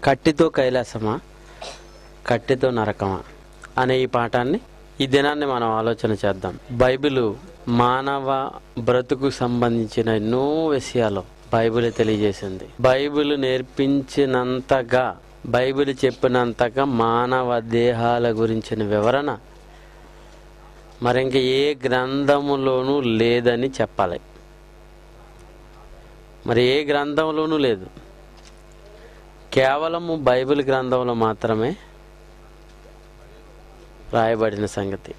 కట్టితో కైలాసమా కట్టెతో నరకమా అనే ఈ పాఠాన్ని ఈ దినాన్ని మనం ఆలోచన చేద్దాం బైబిల్ మానవ బ్రతుకు సంబంధించిన ఎన్నో విషయాలు బైబిల్ తెలియజేసింది బైబిల్ నేర్పించినంతగా బైబిల్ చెప్పినంతగా మానవ దేహాల గురించిన వివరణ మరి ఇంక ఏ గ్రంథములోనూ లేదని చెప్పాలి మరి ఏ గ్రంథంలోనూ లేదు కేవలము బైబిల్ గ్రంథంలో మాత్రమే రాయబడిన సంగతి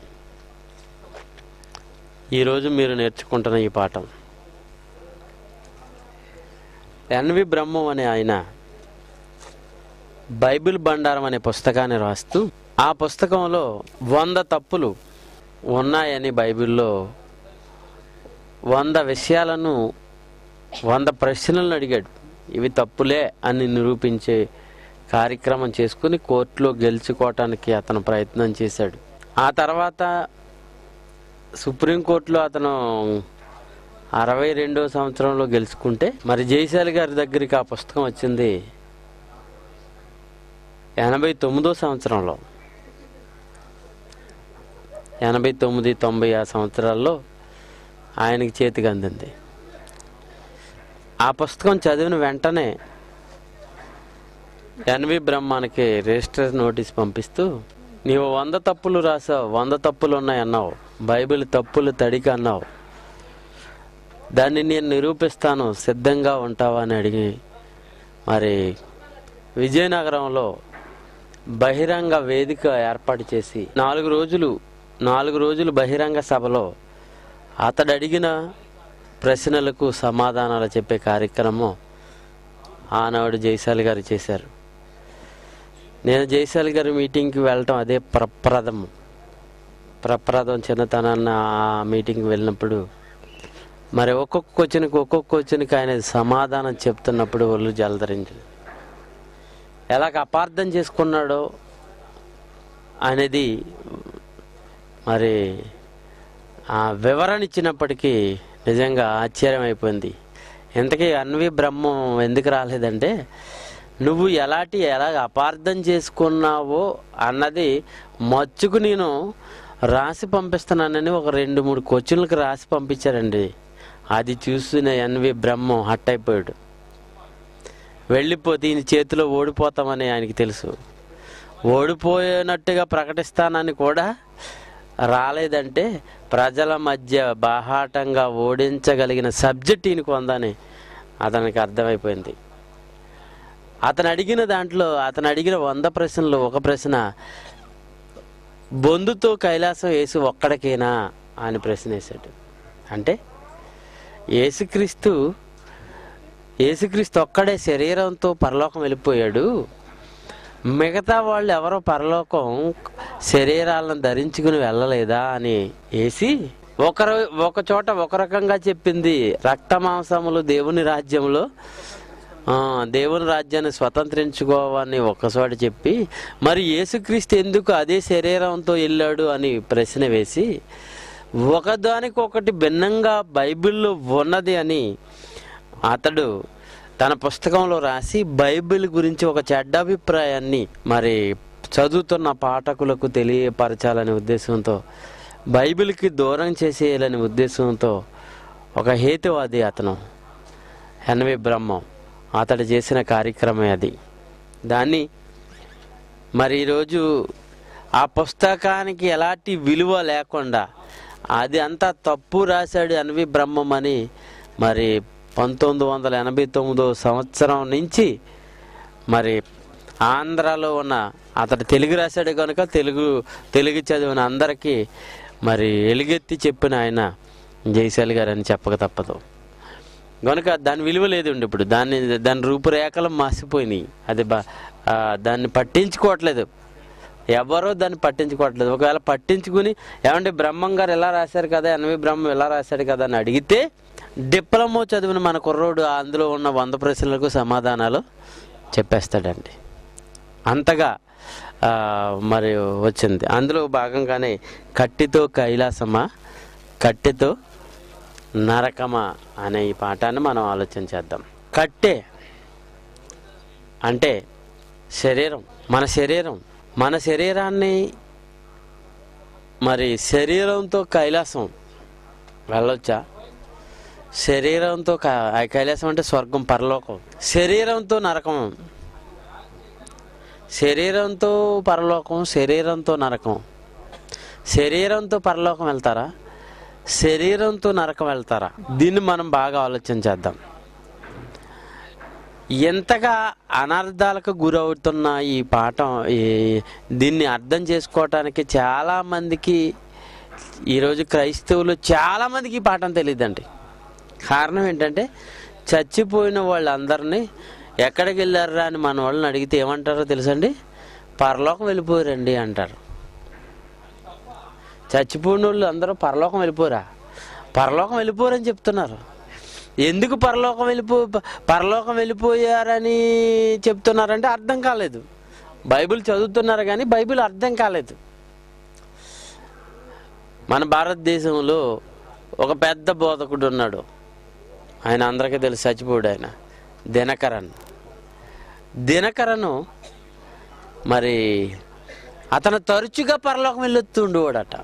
ఈరోజు మీరు నేర్చుకుంటున్న ఈ పాఠం ఎన్వి బ్రహ్మం అనే ఆయన బైబిల్ బండారం అనే పుస్తకాన్ని రాస్తూ ఆ పుస్తకంలో వంద తప్పులు ఉన్నాయని బైబిల్లో వంద విషయాలను వంద ప్రశ్నలను అడిగాడు ఇవి తప్పులే అని నిరూపించే కార్యక్రమం చేసుకుని కోర్టులో గెలుచుకోవటానికి అతను ప్రయత్నం చేశాడు ఆ తర్వాత సుప్రీంకోర్టులో అతను అరవై రెండో సంవత్సరంలో గెలుచుకుంటే మరి జయశాలి గారి దగ్గరికి ఆ పుస్తకం వచ్చింది ఎనభై తొమ్మిదో సంవత్సరంలో ఎనభై తొమ్మిది తొంభై ఆ సంవత్సరాల్లో ఆయనకి చేతికి అందింది ఆ పుస్తకం చదివిన వెంటనే ఎన్వి బ్రహ్మానికి రిజిస్టర్ నోటీస్ పంపిస్తూ నీవు వంద తప్పులు రాసావు వంద తప్పులు ఉన్నాయి అన్నావు బైబిల్ తప్పులు తడికి అన్నావు దాన్ని నేను నిరూపిస్తాను సిద్ధంగా ఉంటావా అని అడిగి మరి విజయనగరంలో బహిరంగ వేదిక ఏర్పాటు చేసి నాలుగు రోజులు నాలుగు రోజులు బహిరంగ సభలో అతడు అడిగిన ప్రశ్నలకు సమాధానాలు చెప్పే కార్యక్రమం ఆనాడు జైశాలి గారు చేశారు నేను జైశాలి గారి మీటింగ్కి వెళ్ళటం అదే ప్రప్రదం ప్రప్రదం చిన్నతనాన్న ఆ మీటింగ్కి వెళ్ళినప్పుడు మరి ఒక్కొక్క క్వశ్చన్కి ఒక్కొక్క క్వశ్చన్కి ఆయన సమాధానం చెప్తున్నప్పుడు ఒళ్ళు జలధరించింది ఎలాగ అపార్థం చేసుకున్నాడో అనేది మరి ఆ వివరణ ఇచ్చినప్పటికీ నిజంగా ఆశ్చర్యం అయిపోయింది ఇంతకీ అన్వి బ్రహ్మం ఎందుకు రాలేదంటే నువ్వు ఎలాంటి ఎలాగ అపార్థం చేసుకున్నావో అన్నది మచ్చుకు నేను రాసి పంపిస్తున్నానని ఒక రెండు మూడు క్వశ్చన్లకు రాసి పంపించారండి అది చూసిన ఎన్వి బ్రహ్మం హట్ అయిపోయాడు వెళ్ళిపోతే ఈయన చేతిలో ఓడిపోతామని ఆయనకి తెలుసు ఓడిపోయినట్టుగా ప్రకటిస్తానని కూడా రాలేదంటే ప్రజల మధ్య బాహాటంగా ఓడించగలిగిన సబ్జెక్ట్ ఈయనకు ఉందని అతనికి అర్థమైపోయింది అతను అడిగిన దాంట్లో అతను అడిగిన వంద ప్రశ్నలు ఒక ప్రశ్న బొందుతో కైలాసం వేసి ఒక్కడికేనా అని ప్రశ్న వేశాడు అంటే యేసుక్రీస్తు యేసుక్రీస్తు ఒక్కడే శరీరంతో పరలోకం వెళ్ళిపోయాడు మిగతా వాళ్ళు ఎవరో పరలోకం శరీరాలను ధరించుకుని వెళ్ళలేదా అని వేసి ఒకరు ఒక చోట ఒక రకంగా చెప్పింది రక్త మాంసములు దేవుని రాజ్యంలో ఆ, దేవుని రాజ్యాన్ని స్వతంత్రించుకోవని ఒక్కచోట చెప్పి మరి యేసుక్రీస్తు ఎందుకు అదే శరీరంతో వెళ్ళాడు అని ప్రశ్న వేసి ఒకదానికొకటి భిన్నంగా బైబిల్లో ఉన్నది అని అతడు తన పుస్తకంలో రాసి బైబిల్ గురించి ఒక చెడ్డ అభిప్రాయాన్ని మరి చదువుతున్న పాఠకులకు తెలియపరచాలనే ఉద్దేశంతో బైబిల్కి దూరం చేసేయాలనే ఉద్దేశంతో ఒక హేతువాది అతను ఎన్వి బ్రహ్మం అతడు చేసిన కార్యక్రమం అది దాన్ని మరి ఈరోజు ఆ పుస్తకానికి ఎలాంటి విలువ లేకుండా అది అంతా తప్పు రాశాడు ఎన్వి బ్రహ్మం అని మరి పంతొమ్మిది వందల ఎనభై తొమ్మిదో సంవత్సరం నుంచి మరి ఆంధ్రాలో ఉన్న అతడు తెలుగు రాశాడు కనుక తెలుగు తెలుగు చదివిన అందరికీ మరి ఎలుగెత్తి చెప్పిన ఆయన జైశాలి గారు అని చెప్పక తప్పదు కనుక దాని విలువ లేదు ఇప్పుడు దాన్ని దాని రూపురేఖలు మాసిపోయినాయి అది బా ఆ, దాన్ని పట్టించుకోవట్లేదు ఎవరో దాన్ని పట్టించుకోవట్లేదు ఒకవేళ పట్టించుకుని ఏమంటే బ్రహ్మం గారు ఎలా రాశారు కదా ఎనభై బ్రహ్మం ఎలా రాశాడు కదా అని అడిగితే డిప్లొమో చదివిన మన కుర్రోడు అందులో ఉన్న వంద ప్రశ్నలకు సమాధానాలు చెప్పేస్తాడండి అంతగా ఆ, మరి వచ్చింది అందులో భాగంగానే కట్టితో కైలాసమా కట్టెతో నరకమా అనే ఈ పాఠాన్ని మనం ఆలోచన చేద్దాం కట్టె అంటే శరీరం మన శరీరం మన శరీరాన్ని మరి శరీరంతో కైలాసం వెళ్ళొచ్చా శరీరంతో క- ఆ కైలాసం అంటే స్వర్గం పరలోకం శరీరంతో నరకం శరీరంతో పరలోకం శరీరంతో నరకం శరీరంతో పరలోకం వెళ్తారా శరీరంతో నరకం వెళ్తారా దీన్ని మనం బాగా ఆలోచన చేద్దాం ఎంతగా అనర్థాలకు గురవుతున్న ఈ పాఠం ఈ దీన్ని అర్థం చేసుకోవటానికి చాలా మందికి ఈరోజు క్రైస్తవులు చాలా మందికి ఈ పాఠం తెలియదండి కారణం ఏంటంటే చచ్చిపోయిన వాళ్ళందరినీ ఎక్కడికి వెళ్ళారా అని మన వాళ్ళని అడిగితే ఏమంటారో తెలుసండి పరలోకం వెళ్ళిపోయారండి అంటారు చచ్చిపోయిన వాళ్ళు అందరూ పరలోకం వెళ్ళిపోరా పరలోకం వెళ్ళిపోరని చెప్తున్నారు ఎందుకు పరలోకం వెళ్ళిపో పరలోకం వెళ్ళిపోయారని చెప్తున్నారంటే అర్థం కాలేదు బైబిల్ చదువుతున్నారు కానీ బైబిల్ అర్థం కాలేదు మన భారతదేశంలో ఒక పెద్ద బోధకుడు ఉన్నాడు ఆయన అందరికీ తెలుసు చచ్చిపోయాడు ఆయన దినకరన్ దినకరను మరి అతను తరచుగా పరలోకం వెళ్ళొస్తుండేవాడట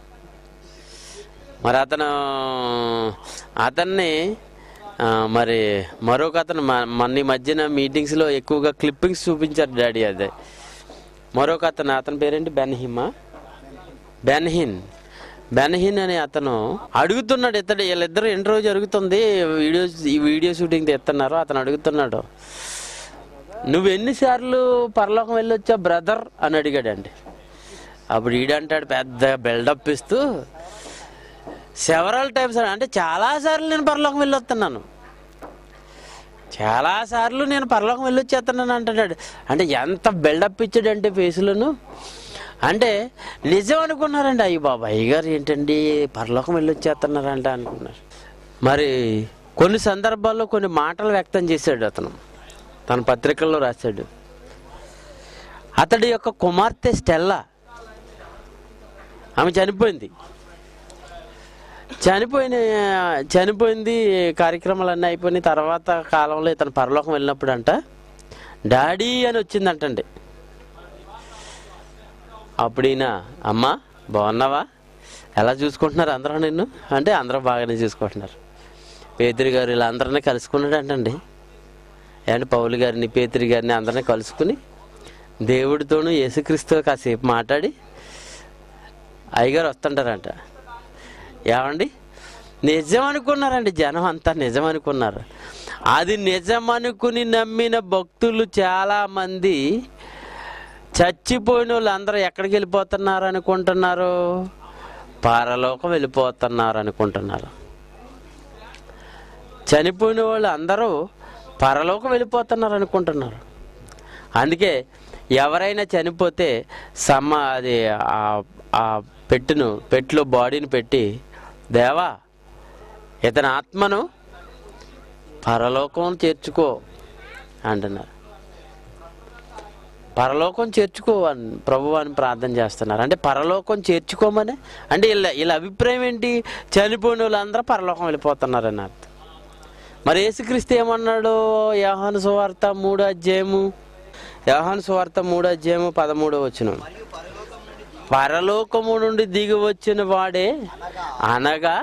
మరి అతను అతన్ని ఆ, మరి మరొక అతను మ- మన ఈ మధ్యన మీటింగ్స్లో ఎక్కువగా క్లిప్పింగ్స్ చూపించారు డాడీ అదే మరొక అతను అతని పేరేంటి బెన్హిమా బెన్హిన్ బెన్హిన్ అనే అతను అడుగుతున్నాడు ఇతడు వీళ్ళిద్దరు ఇంటర్వ్యూ జరుగుతుంది వీడియో ఈ వీడియో షూటింగ్ తెస్తున్నారు అతను అడుగుతున్నాడు నువ్వు ఎన్నిసార్లు పరలోకం వెళ్ళొచ్చా బ్రదర్ అని అడిగాడండి అప్పుడు ఈడంటాడు పెద్ద బిల్డప్ ఇస్తూ సెవరల్ టైమ్స్ అంటే చాలాసార్లు నేను పరలోకం వెళ్ళొస్తున్నాను చాలాసార్లు నేను పరలోకం వెళ్ళొచ్చేస్తున్నాను అంటున్నాడు అంటే ఎంత బిల్డప్ ఇచ్చాడంటే ఫేసులను అంటే నిజం అనుకున్నారండి అయ్యి బాబా అయ్యగారు ఏంటండి పరలోకం వెళ్ళొచ్చేస్తున్నారంట అనుకున్నారు మరి కొన్ని సందర్భాల్లో కొన్ని మాటలు వ్యక్తం చేశాడు అతను తన పత్రికల్లో రాశాడు అతడి యొక్క కుమార్తె స్టెల్లా ఆమె చనిపోయింది చనిపోయిన చనిపోయింది కార్యక్రమాలన్నీ అయిపోయిన తర్వాత కాలంలో ఇతను పరలోకం వెళ్ళినప్పుడు అంట డాడీ అని వచ్చిందంటండి అప్పుడు ఈయన అమ్మా బాగున్నావా ఎలా చూసుకుంటున్నారు అందరూ నిన్ను అంటే అందరూ బాగానే చూసుకుంటున్నారు పేతురి గారు ఇలా అందరినీ కలుసుకున్నాడు అంటండి అండ్ పౌలు గారిని పేతురి గారిని అందరినీ కలుసుకుని దేవుడితోనూ యేసుక్రీస్తు కాసేపు మాట్లాడి అయ్యగారు వస్తుంటారంట ఏమండి నిజం అనుకున్నారండి జనం అంతా నిజం అనుకున్నారు అది నిజం అనుకుని నమ్మిన భక్తులు చాలామంది చచ్చిపోయిన వాళ్ళు అందరూ ఎక్కడికి వెళ్ళిపోతున్నారు అనుకుంటున్నారు పరలోకం వెళ్ళిపోతున్నారు అనుకుంటున్నారు చనిపోయిన వాళ్ళు అందరూ పరలోకం వెళ్ళిపోతున్నారు అనుకుంటున్నారు అందుకే ఎవరైనా చనిపోతే సమ్మ అది ఆ- ఆ పెట్టును పెట్టులో బాడీని పెట్టి దేవా ఇతని ఆత్మను పరలోకం చేర్చుకో అంటున్నారు పరలోకం చేర్చుకో అని ప్రభు అని ప్రార్థన చేస్తున్నారు అంటే పరలోకం చేర్చుకోమని అంటే వీళ్ళ వీళ్ళ అభిప్రాయం ఏంటి చనిపోయిన వాళ్ళందరూ పరలోకం వెళ్ళిపోతున్నారని అర్థం మరి యేసుక్రీస్తు ఏమన్నాడు యోహాను సువార్త మూడో అధ్యాయము యోహాను సువార్త మూడో అధ్యాయము పదమూడో వచ్చిన పరలోకము నుండి దిగి వచ్చిన వాడే అనగా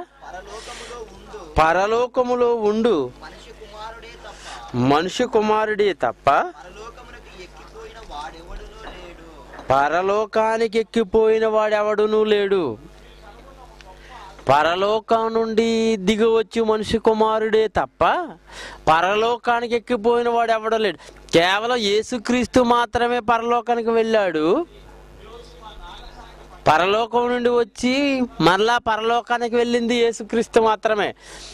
పరలోకములో ఉండు మనిషి కుమారుడే తప్ప మనుష్య కుమారుడే తప్ప పరలోకమునకు ఎక్కిపోయిన వాడెవడునూ లేడు పరలోకానికి ఎక్కిపోయిన వాడెవడునూ లేడు పరలోకం నుండి దిగి వచ్చి మనిషి కుమారుడే తప్ప పరలోకానికి ఎక్కిపోయిన వాడు ఎవడో లేడు కేవలం యేసుక్రీస్తు మాత్రమే పరలోకానికి వెళ్ళాడు పరలోకం నుండి వచ్చి మరలా పరలోకానికి వెళ్ళింది యేసుక్రీస్తు మాత్రమే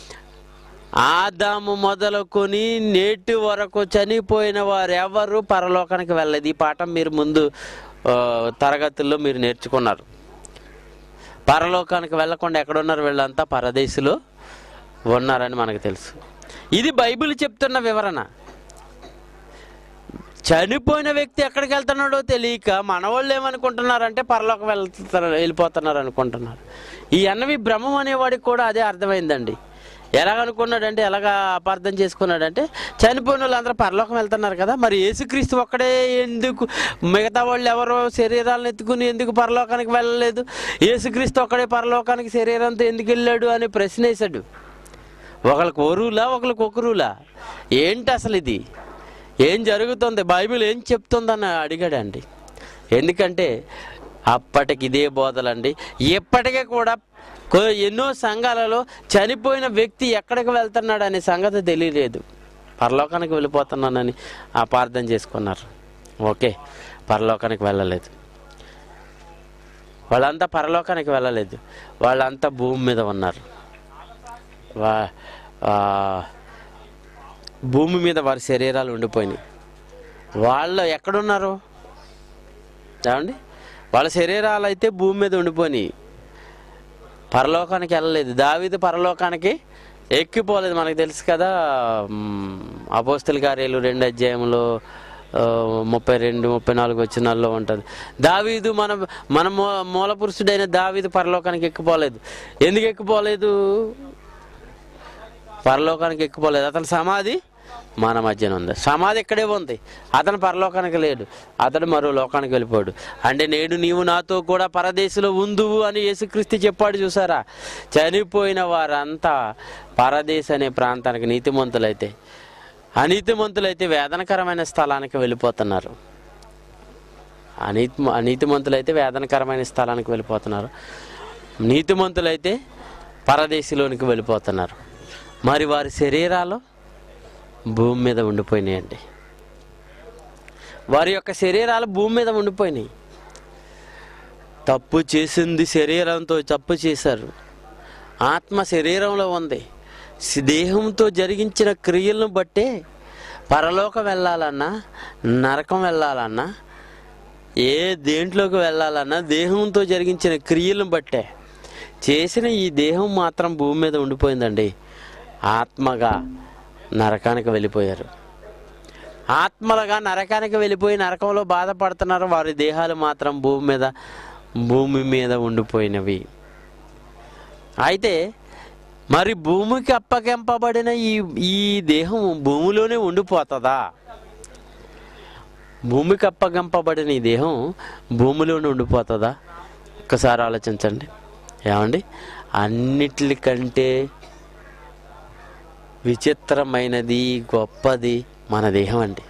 ఆదాము మొదలుకొని నేటి వరకు చనిపోయిన వారు ఎవరు పరలోకానికి వెళ్ళలేదు ఈ పాఠం మీరు ముందు ఆ, తరగతుల్లో మీరు నేర్చుకున్నారు పరలోకానికి వెళ్ళకుండా ఎక్కడున్నారు వీళ్ళంతా పరదేశులో ఉన్నారని మనకు తెలుసు ఇది బైబిల్ చెప్తున్న వివరణ చనిపోయిన వ్యక్తి ఎక్కడికి వెళ్తున్నాడో తెలియక మనవాళ్ళు ఏమనుకుంటున్నారంటే పరలోకం వెళ్తున్నారు వెళ్ళిపోతున్నారు అనుకుంటున్నారు ఈ అన్నవి బ్రహ్మం అనేవాడికి కూడా అదే అర్థమైందండి ఎలాగనుకున్నాడంటే ఎలాగా అపార్థం చేసుకున్నాడంటే చనిపోయిన వాళ్ళందరూ పరలోకం వెళ్తున్నారు కదా మరి యేసుక్రీస్తు ఒక్కడే ఎందుకు మిగతా వాళ్ళు ఎవరో శరీరాలను ఎత్తుకుని ఎందుకు పరలోకానికి వెళ్ళలేదు యేసుక్రీస్తు ఒక్కడే పరలోకానికి శరీరంతో ఎందుకు వెళ్ళాడు అని ప్రశ్న వేశాడు ఒకళ్ళకి ఒరులా ఒకళ్ళకి ఒకరులా ఏంటి అసలు ఇది ఏం జరుగుతుంది బైబిల్ ఏం చెప్తుందని అడిగాడండి ఎందుకంటే అప్పటికి ఇదే బోధలండి ఇప్పటికే కూడా కొ- ఎన్నో సంఘాలలో చనిపోయిన వ్యక్తి ఎక్కడికి వెళ్తున్నాడు అనే సంగతి తెలియలేదు పరలోకానికి వెళ్ళిపోతున్నానని అపార్థం చేసుకున్నారు ఓకే పరలోకానికి వెళ్ళలేదు వాళ్ళంతా పరలోకానికి వెళ్ళలేదు వాళ్ళంతా భూమి మీద ఉన్నారు వా ఆ, భూమి మీద వారి శరీరాలు ఉండిపోయినాయి వాళ్ళు ఎక్కడున్నారు ఏమండి వాళ్ళ శరీరాలు అయితే భూమి మీద ఉండిపోయినాయి పరలోకానికి వెళ్ళలేదు దావీదు పరలోకానికి ఎక్కిపోలేదు మనకు తెలుసు కదా మ్, అపోస్తల కార్యాలు రెండు అధ్యాయంలో ఆ, ముప్పై రెండు ముప్పై నాలుగు వచ్చినాల్లో ఉంటుంది దావీదు మన మన మూ మూల పురుషుడైన దావీదు పరలోకానికి ఎక్కిపోలేదు ఎందుకు ఎక్కిపోలేదు పరలోకానికి ఎక్కిపోలేదు అతని సమాధి మన మధ్యన ఉంది సమాధి ఇక్కడే ఉంది అతను పరలోకానికి లేడు అతడు మరో లోకానికి వెళ్ళిపోయాడు అంటే నేడు నీవు నాతో కూడా పరదేశంలో ఉందువు అని యేసుక్రీస్తు చెప్పాడు చూసారా చనిపోయిన వారంతా పరదేశ్ అనే ప్రాంతానికి నీతిమంతులైతే అనీతిమంతులైతే వేదనకరమైన స్థలానికి వెళ్ళిపోతున్నారు అనీతి అనీతిమంతులైతే వేదనకరమైన స్థలానికి వెళ్ళిపోతున్నారు నీతిమంతులైతే పరదేశంలోనికి వెళ్ళిపోతున్నారు మరి వారి శరీరాలు భూమి మీద ఉండిపోయినాయండి వారి యొక్క శరీరాలు భూమి మీద ఉండిపోయినాయి తప్పు చేసింది శరీరంతో తప్పు చేశారు ఆత్మ శరీరంలో ఉంది సి- దేహంతో జరిగించిన క్రియలను బట్టే పరలోకం వెళ్ళాలన్నా నరకం వెళ్ళాలన్నా ఏ దేంట్లోకి వెళ్ళాలన్నా దేహంతో జరిగించిన క్రియలను బట్టే చేసిన ఈ దేహం మాత్రం భూమి మీద ఉండిపోయిందండి ఆత్మగా నరకానికి వెళ్ళిపోయారు ఆత్మలుగా నరకానికి వెళ్ళిపోయి నరకంలో బాధపడుతున్నారు వారి దేహాలు మాత్రం భూమి మీద భూమి మీద ఉండిపోయినవి అయితే మరి భూమికి అప్పగింపబడిన ఈ ఈ దేహం భూమిలోనే ఉండిపోతుందా భూమికి అప్పగింపబడిన ఈ దేహం భూమిలోనే ఉండిపోతుందా ఒక్కసారి ఆలోచించండి ఏమండి అన్నిటికంటే విచిత్రమైనది గొప్పది మన దేహం అండి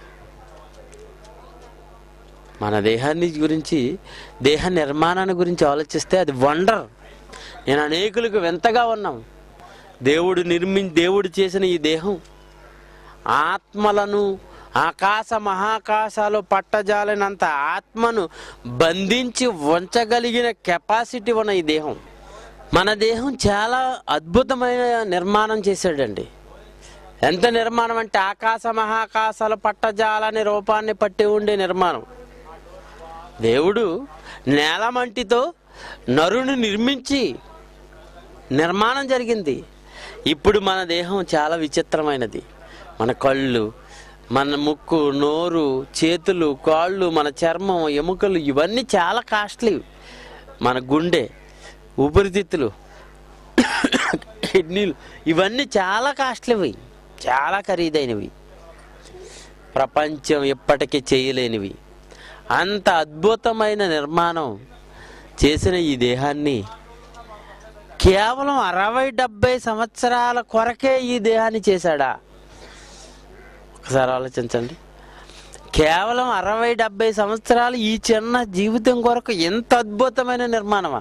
మన దేహాన్ని గురించి దేహ నిర్మాణాన్ని గురించి ఆలోచిస్తే అది వండర్ నేను అనేకులకు వింతగా ఉన్నాం దేవుడు నిర్మి దేవుడు చేసిన ఈ దేహం ఆత్మలను ఆకాశ మహాకాశాలు పట్టజాలినంత ఆత్మను బంధించి ఉంచగలిగిన కెపాసిటీ ఉన్న ఈ దేహం మన దేహం చాలా అద్భుతమైన నిర్మాణం చేశాడండి ఎంత నిర్మాణం అంటే ఆకాశ మహాకాశాలు పట్టజాలని రూపాన్ని పట్టి ఉండే నిర్మాణం దేవుడు నేలమంటితో నరుని నిర్మించి నిర్మాణం జరిగింది ఇప్పుడు మన దేహం చాలా విచిత్రమైనది మన కళ్ళు మన ముక్కు నోరు చేతులు కాళ్ళు మన చర్మం ఎముకలు ఇవన్నీ చాలా కాస్ట్లీ మన గుండె ఊపిరితిత్తులు కిడ్నీలు ఇవన్నీ చాలా కాస్ట్లీవి చాలా ఖరీదైనవి ప్రపంచం ఎప్పటికీ చేయలేనివి అంత అద్భుతమైన నిర్మాణం చేసిన ఈ దేహాన్ని కేవలం అరవై డెబ్బై సంవత్సరాల కొరకే ఈ దేహాన్ని చేశాడా ఒకసారి ఆలోచించండి కేవలం అరవై డెబ్బై సంవత్సరాలు ఈ చిన్న జీవితం కొరకు ఎంత అద్భుతమైన నిర్మాణమా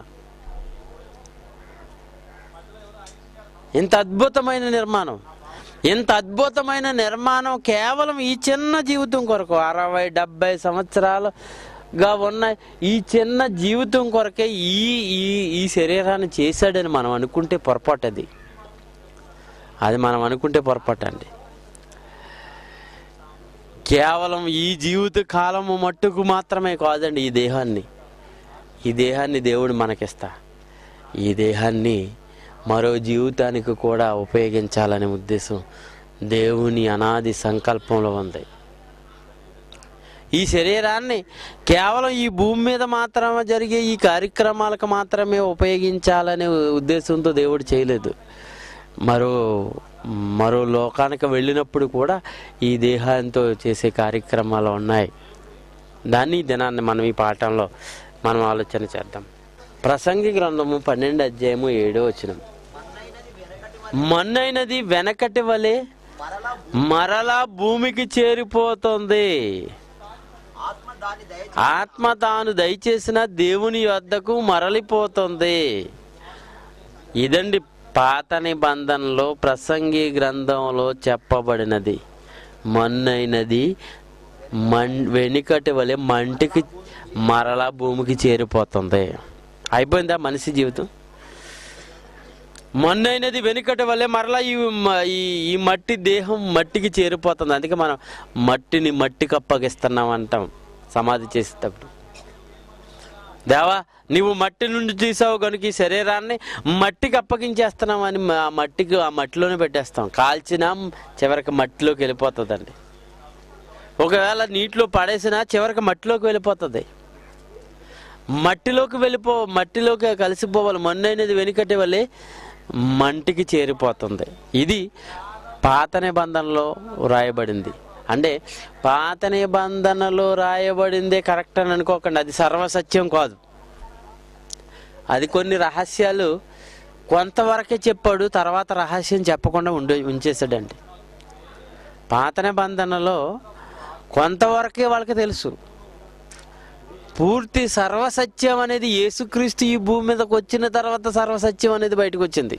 ఇంత అద్భుతమైన నిర్మాణం ఇంత అద్భుతమైన నిర్మాణం కేవలం ఈ చిన్న జీవితం కొరకు అరవై డెబ్బై సంవత్సరాలుగా ఉన్న ఈ చిన్న జీవితం కొరకే ఈ ఈ ఈ శరీరాన్ని చేశాడని మనం అనుకుంటే పొరపాటు అది అది మనం అనుకుంటే పొరపాటు అండి కేవలం ఈ జీవిత కాలము మట్టుకు మాత్రమే కాదండి ఈ దేహాన్ని ఈ దేహాన్ని దేవుడు మనకిస్తా ఈ దేహాన్ని మరో జీవితానికి కూడా ఉపయోగించాలనే ఉద్దేశం దేవుని అనాది సంకల్పంలో ఉంది ఈ శరీరాన్ని కేవలం ఈ భూమి మీద మాత్రమే జరిగే ఈ కార్యక్రమాలకు మాత్రమే ఉపయోగించాలనే ఉద్దేశంతో దేవుడు చేయలేదు మరో మరో లోకానికి వెళ్ళినప్పుడు కూడా ఈ దేహంతో చేసే కార్యక్రమాలు ఉన్నాయి దాన్ని ఈ దినాన్ని మనం ఈ పాఠంలో మనం ఆలోచన చేద్దాం ప్రసంగి గ్రంథము పన్నెండు అధ్యాయము ఏడో వచనం మన్నైనది వెనకటి వలె మన్నైనది వెనకటి వలె మరలా మరలా భూమికి చేరిపోతుంది ఆత్మ దాని దయ ఆత్మ తాను దయచేసిన దేవుని వద్దకు మరలిపోతుంది ఇదండి పాత నిబంధనలో ప్రసంగి గ్రంథంలో చెప్పబడినది మన్నైనది మన్ వెనుకటి వలె మంటికి మరలా భూమికి చేరిపోతుంది అయిపోయిందా మనిషి జీవితం మొన్నైనది వెనుకటి వల్లే మరలా ఈ మ- ఈ ఈ మట్టి దేహం మట్టికి చేరిపోతుంది అందుకే మనం మట్టిని మట్టికి అప్పగిస్తున్నాం అంటాం సమాధి చేసేటప్పుడు దేవా నీవు మట్టి నుండి తీసావు కనుక ఈ శరీరాన్ని మట్టికి అప్పగించేస్తున్నాం అని మ- ఆ మట్టికి ఆ మట్టిలోనే పెట్టేస్తాం కాల్చినా చివరికి మట్టిలోకి వెళ్ళిపోతుందండి ఒకవేళ నీటిలో పడేసినా చివరికి మట్టిలోకి వెళ్ళిపోతుంది మట్టిలోకి వెళ్ళిపో మట్టిలోకి కలిసిపోవాలి మన్నైనది వెనుకటి వల్లే మంటికి చేరిపోతుంది ఇది పాత నిబంధనలో రాయబడింది అంటే పాత నిబంధనలో రాయబడిందే కరెక్ట్ అని అనుకోకండి అది సర్వసత్యం కాదు అది కొన్ని రహస్యాలు కొంతవరకే చెప్పాడు తర్వాత రహస్యం చెప్పకుండా ఉండి ఉంచేసాడండి పాత నిబంధనలో కొంతవరకే వాళ్ళకి తెలుసు పూర్తి సర్వసత్యం అనేది యేసుక్రీస్తు ఈ భూమి మీదకి వచ్చిన తర్వాత సర్వసత్యం అనేది బయటకు వచ్చింది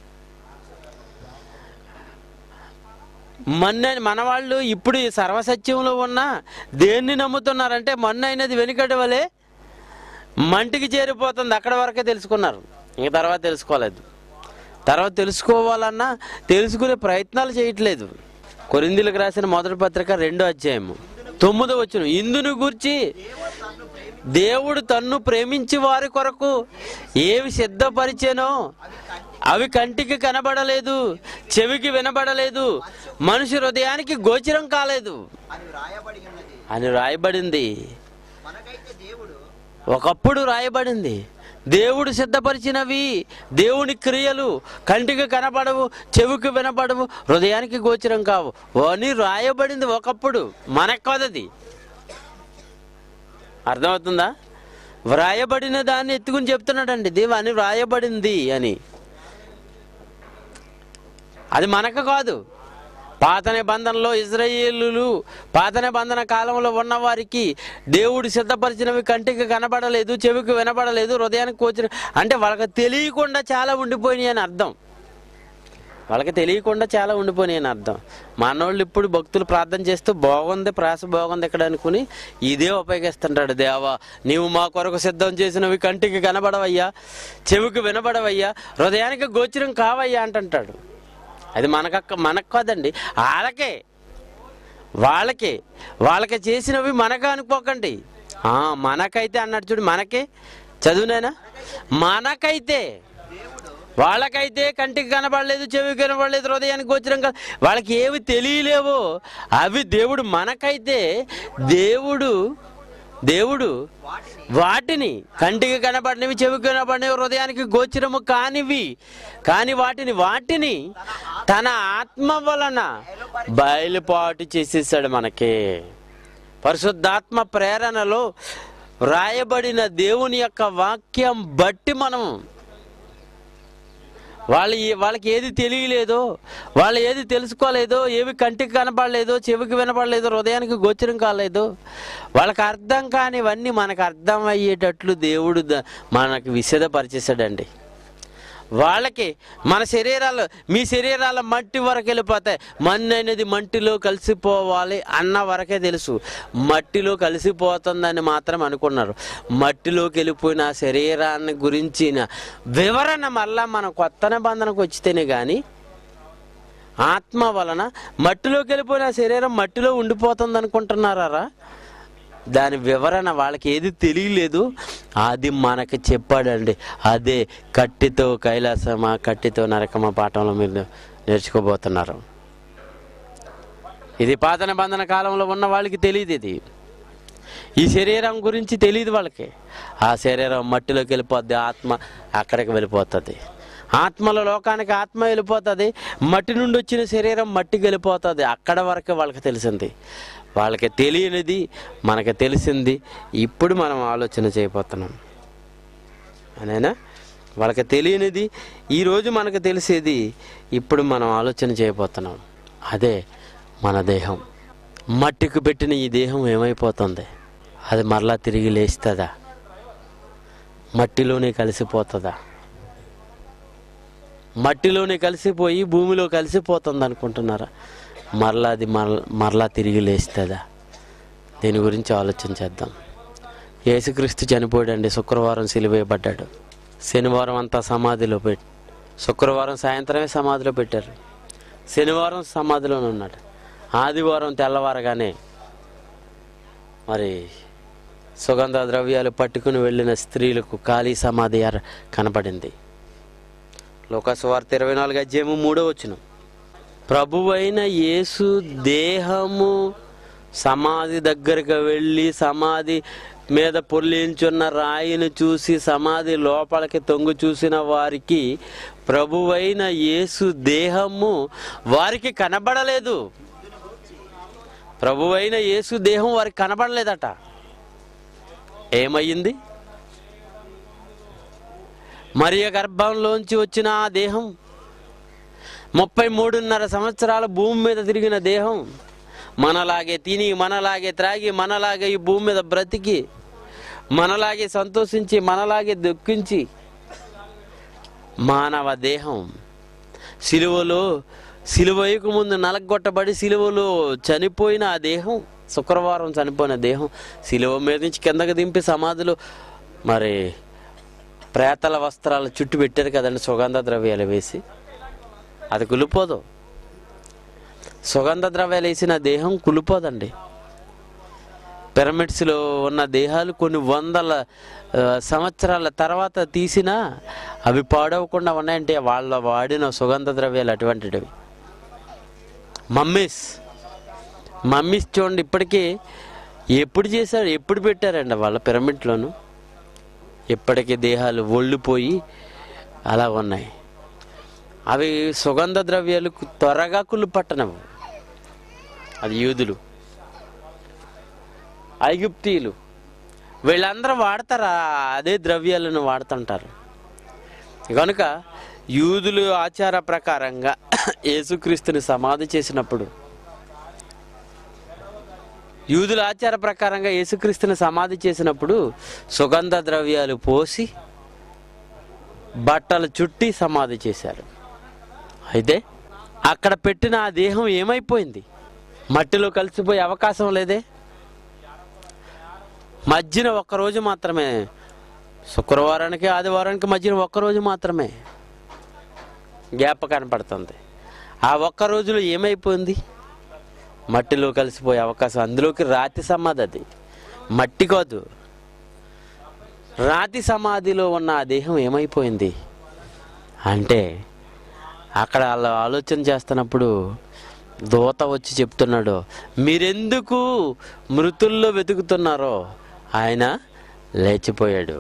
మొన్న మన వాళ్ళు ఇప్పుడు ఈ సర్వసత్యంలో ఉన్న దేన్ని నమ్ముతున్నారంటే మొన్న అయినది వెనుకటి వలె మంటికి చేరిపోతుంది అక్కడ వరకే తెలుసుకున్నారు ఇంక తర్వాత తెలుసుకోలేదు తర్వాత తెలుసుకోవాలన్నా తెలుసుకునే ప్రయత్నాలు చేయట్లేదు కొరిందులకు రాసిన మొదటి పత్రిక రెండో అధ్యాయము తొమ్మిదో వచ్చిన ఇందును గూర్చి దేవుడు తన్ను ప్రేమించి వారి కొరకు ఏవి సిద్ధపరిచేనో అవి కంటికి కనబడలేదు చెవికి వినబడలేదు మనిషి హృదయానికి గోచరం కాలేదు అని వ్రాయబడి ఉన్నది అని రాయబడింది మనకైతే దేవుడు ఒకప్పుడు రాయబడింది దేవుడు సిద్ధపరిచినవి దేవుని క్రియలు కంటికి కనపడవు చెవికి వినపడవు హృదయానికి గోచరం కావు అని రాయబడింది ఒకప్పుడు మనకు కాదది అర్థమవుతుందా వ్రాయబడిన దాన్ని ఎత్తుకుని చెప్తున్నాడండి దేవ అని వ్రాయబడింది అని అది మనకు కాదు పాత నిబంధనలో ఇజ్రాయేలులు పాత నిబంధన కాలంలో ఉన్న వారికి దేవుడు సిద్ధపరిచినవి కంటికి కనబడలేదు చెవికి వినబడలేదు హృదయానికి కోచిన అంటే వాళ్ళకి తెలియకుండా చాలా ఉండిపోయినాయి అని అర్థం వాళ్ళకి తెలియకుండా చాలా ఉండిపోయినాయి అని అర్థం మనోళ్ళు ఇప్పుడు భక్తులు ప్రార్థన చేస్తూ బాగుంది ప్రాస బాగుంది ఇక్కడ అనుకుని ఇదే ఉపయోగిస్తుంటాడు దేవా నీవు మా కొరకు సిద్ధం చేసినవి కంటికి కనబడవయ్యా చెవికి వినబడవయ్యా హృదయానికి గోచరం కావయ్యా అంటుంటాడు అది మనకక్క మనకు కాదండి వాళ్ళకే వాళ్ళకే వాళ్ళకి చేసినవి మనకు అనుకోకండి ఆ, మనకైతే అన్నాడు చూడు మనకే చదువునేనా మనకైతే వాళ్ళకైతే కంటికి కనబడలేదు చెవికి కనబడలేదు హృదయానికి గోచరం కాదు వాళ్ళకి ఏవి తెలియలేవో అవి దేవుడు మనకైతే దేవుడు దేవుడు వాటిని కంటికి కనబడినవి చెవికి కనబడినవి హృదయానికి గోచరము కానివి కాని వాటిని వాటిని తన ఆత్మ వలన బయలుపాటు చేసేసాడు మనకి పరిశుద్ధాత్మ ప్రేరణలో రాయబడిన దేవుని యొక్క వాక్యం బట్టి మనం వాళ్ళు ఏ- వాళ్ళకి ఏది తెలియలేదో వాళ్ళు ఏది తెలుసుకోలేదో ఏవి కంటికి కనపడలేదో చెవికి వినపడలేదో హృదయానికి గోచరం కాలేదు వాళ్ళకి అర్థం కానివన్నీ మనకు అర్థం అయ్యేటట్లు దేవుడు ద- మనకు విశదపరిచేసాడండి వాళ్ళకి మన శరీరాలు మీ శరీరాల మట్టి వరకు వెళ్ళిపోతాయి మన్ను అనేది మంటిలో కలిసిపోవాలి అన్న వరకే తెలుసు మట్టిలో కలిసిపోతుందని మాత్రం అనుకున్నారు మట్టిలోకి వెళ్ళిపోయిన ఆ శరీరాన్ని గురించిన వివరణ మళ్ళా మన కొత్త నిబంధనకు వచ్చితేనే కానీ ఆత్మ వలన మట్టిలోకి వెళ్ళిపోయిన ఆ శరీరం మట్టిలో ఉండిపోతుంది అనుకుంటున్నారా దాని వివరణ వాళ్ళకి ఏది తెలియలేదు అది మనకి చెప్పాడండి అదే కట్టితో కైలాసమా కట్టితో నరకమా పాఠంలో మీరు నేర్చుకోబోతున్నారు ఇది పాత నిబంధన కాలంలో ఉన్న వాళ్ళకి తెలియదు ఇది ఈ శరీరం గురించి తెలియదు వాళ్ళకి ఆ శరీరం మట్టిలోకి వెళ్ళిపోద్ది ఆత్మ అక్కడికి వెళ్ళిపోతుంది ఆత్మల లోకానికి ఆత్మ వెళ్ళిపోతుంది మట్టి నుండి వచ్చిన శరీరం మట్టికి వెళ్ళిపోతుంది అక్కడ వరకే వాళ్ళకి తెలిసింది వాళ్ళకి తెలియనిది మనకి తెలిసింది ఇప్పుడు మనం ఆలోచన చేయబోతున్నాం అనేనా వాళ్ళకి తెలియనిది ఈరోజు మనకు తెలిసేది ఇప్పుడు మనం ఆలోచన చేయబోతున్నాం అదే మన దేహం మట్టికి పెట్టిన ఈ దేహం ఏమైపోతుంది అది మరలా తిరిగి లేస్తుందా మట్టిలోనే కలిసిపోతుందా మట్టిలోనే కలిసిపోయి భూమిలో కలిసిపోతుంది అనుకుంటున్నారా మరలా అది మరల మరలా తిరిగి లేస్తుందా దీని గురించి ఆలోచన చేద్దాం యేసుక్రీస్తు చనిపోయాడండి శుక్రవారం సిలువేయబడ్డాడు శనివారం అంతా సమాధిలో పెట్టి శుక్రవారం సాయంత్రమే సమాధిలో పెట్టారు శనివారం సమాధిలోనే ఉన్నాడు ఆదివారం తెల్లవారగానే మరి సుగంధ ద్రవ్యాలు పట్టుకుని వెళ్ళిన స్త్రీలకు ఖాళీ సమాధి అర- కనపడింది లోకసువార్త ఇరవై నాలుగు అధ్యాయము మూడో వచ్చిన ప్రభువైన యేసు దేహము సమాధి దగ్గరకు వెళ్ళి సమాధి మీద పొర్లించున్న రాయిని చూసి సమాధి లోపలికి తొంగు చూసిన వారికి ప్రభువైన యేసు దేహము వారికి కనబడలేదు ప్రభువైన యేసు దేహం వారికి కనబడలేదట ఏమయ్యింది మరియ గర్భంలోంచి వచ్చిన ఆ దేహం ముప్పై మూడున్నర సంవత్సరాల భూమి మీద తిరిగిన దేహం మనలాగే తిని మనలాగే త్రాగి మనలాగే ఈ భూమి మీద బ్రతికి మనలాగే సంతోషించి మనలాగే దుఃఖించి మానవ దేహం సిలువలో సిలువయ్యకు ముందు నలగొట్టబడి సిలువలో చనిపోయిన ఆ దేహం శుక్రవారం చనిపోయిన దేహం సిలువ మీద నుంచి కిందకి దింపి సమాధిలో మరి ప్రేతల వస్త్రాలు చుట్టు పెట్టారు కదండి సుగంధ ద్రవ్యాలు వేసి అది కులిపోదు సుగంధ ద్రవ్యాలు వేసిన దేహం కులిపోదండి పిరమిడ్స్లో ఉన్న దేహాలు కొన్ని వందల ఆ, సంవత్సరాల తర్వాత తీసినా అవి పాడవకుండా ఉన్నాయంటే వాళ్ళ వాడిన సుగంధ ద్రవ్యాలు అటువంటివి మమ్మీస్ మమ్మీస్ చూడండి ఇప్పటికీ ఎప్పుడు చేశారు ఎప్పుడు పెట్టారండి వాళ్ళ పిరమిడ్లోను ఇప్పటికీ దేహాలు ఒళ్ళిపోయి అలా ఉన్నాయి అవి సుగంధ ద్రవ్యాలు కు- త్వరగా కుళ్ళు పట్టనవు అది యూదులు ఐగుప్తీయులు వీళ్ళందరూ వాడతారా అదే ద్రవ్యాలను వాడుతుంటారు కనుక యూదులు ఆచార ప్రకారంగా యేసుక్రీస్తుని సమాధి చేసినప్పుడు యూదుల ఆచార ప్రకారంగా యేసుక్రీస్తుని సమాధి చేసినప్పుడు సుగంధ ద్రవ్యాలు పోసి బట్టలు చుట్టి సమాధి చేశారు అయితే అక్కడ పెట్టిన ఆ దేహం ఏమైపోయింది మట్టిలో కలిసిపోయే అవకాశం లేదే మధ్యన ఒక్కరోజు మాత్రమే శుక్రవారానికి ఆదివారానికి మధ్యన ఒక్కరోజు మాత్రమే గ్యాప్ కనపడుతుంది ఆ ఒక్క రోజులో ఏమైపోయింది మట్టిలో కలిసిపోయే అవకాశం అందులోకి రాతి సమాధి అది మట్టి కాదు రాతి సమాధిలో ఉన్న ఆ దేహం ఏమైపోయింది అంటే అక్కడ వాళ్ళు ఆలోచన చేస్తున్నప్పుడు దూత వచ్చి చెప్తున్నాడు మీరెందుకు మృతుల్లో వెతుకుతున్నారో ఆయన లేచిపోయాడు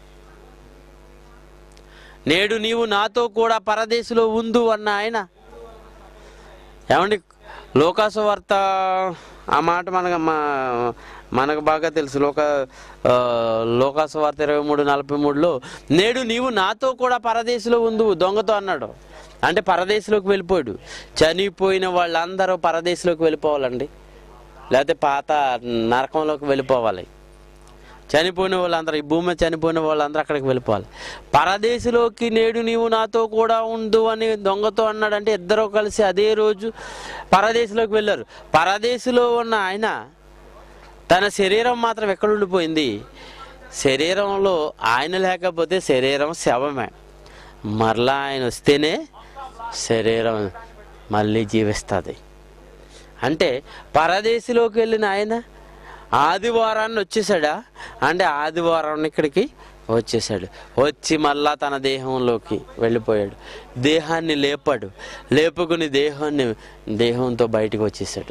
నేడు నీవు నాతో కూడా పరదేశంలో ఉందు అన్న ఆయన ఏమండి లోకాసు వార్త ఆ మాట మనకు మా- మనకు బాగా తెలుసు లోక ఆ, లోకాసు వార్త ఇరవై మూడు నలభై మూడులో నేడు నీవు నాతో కూడా పరదేశంలో ఉండు దొంగతో అన్నాడు అంటే పరదేశంలోకి వెళ్ళిపోయాడు చనిపోయిన వాళ్ళందరూ పరదేశంలోకి వెళ్ళిపోవాలండి లేకపోతే పాత నరకంలోకి వెళ్ళిపోవాలి చనిపోయిన వాళ్ళందరూ ఈ భూమి మీద చనిపోయిన వాళ్ళందరూ అక్కడికి వెళ్ళిపోవాలి పరదేశంలోకి నేడు నీవు నాతో కూడా ఉండు అని దొంగతో అన్నాడంటే ఇద్దరు కలిసి అదే రోజు పరదేశంలోకి వెళ్ళారు పరదేశంలో ఉన్న ఆయన తన శరీరం మాత్రం ఎక్కడ ఉండిపోయింది శరీరంలో ఆయన లేకపోతే శరీరం శవమే మరలా ఆయన వస్తేనే శరీరం మళ్ళీ జీవిస్తుంది అంటే పరదేశంలోకి వెళ్ళిన ఆయన ఆదివారాన్ని వచ్చేసాడా అంటే ఆదివారం ఇక్కడికి వచ్చేసాడు వచ్చి మళ్ళా తన దేహంలోకి వెళ్ళిపోయాడు దేహాన్ని లేపాడు లేపుకుని దేహాన్ని దేహంతో బయటికి వచ్చేసాడు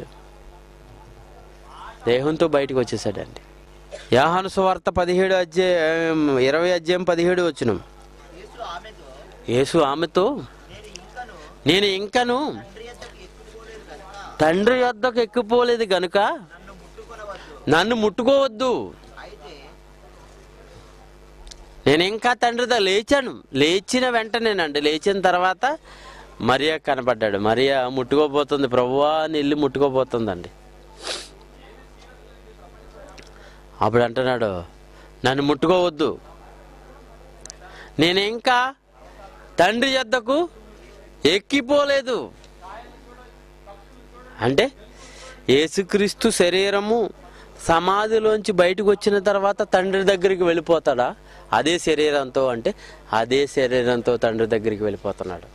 దేహంతో బయటికి వచ్చేసాడండి యాహాను సువార్త పదిహేడు అధ్యాయం ఇరవై అధ్యాయం పదిహేడు వచ్చిన యేసు ఆమెతో యేసు ఆమెతో నేను ఇంకను నేను ఇంకను తండ్రి యొద్దకు ఎక్కిపోలేదు తండ్రి కనుక యొద్దకు ఎక్కిపోలేదు గనుక నన్ను ముట్టుకొనవద్దు నన్ను ముట్టుకోవద్దు అయితే నేను ఇంకా తండ్రితో లేచాను లేచిన వెంటనేనండి లేచిన తర్వాత మరియా కనపడ్డాడు మరియా ముట్టుకోపోతుంది ప్రభువా అని వెళ్ళి ముట్టుకోపోతుందండి అప్పుడు అంటున్నాడు నన్ను ముట్టుకోవద్దు నేను ఇంకా తండ్రి యొద్దకు ఎక్కిపోలేదు అంటే యేసుక్రీస్తు శరీరము సమాధిలోంచి బయటకు వచ్చిన తర్వాత తండ్రి దగ్గరికి వెళ్ళిపోతాడా అదే శరీరంతో అంటే అదే శరీరంతో తండ్రి దగ్గరికి వెళ్ళిపోతున్నాడు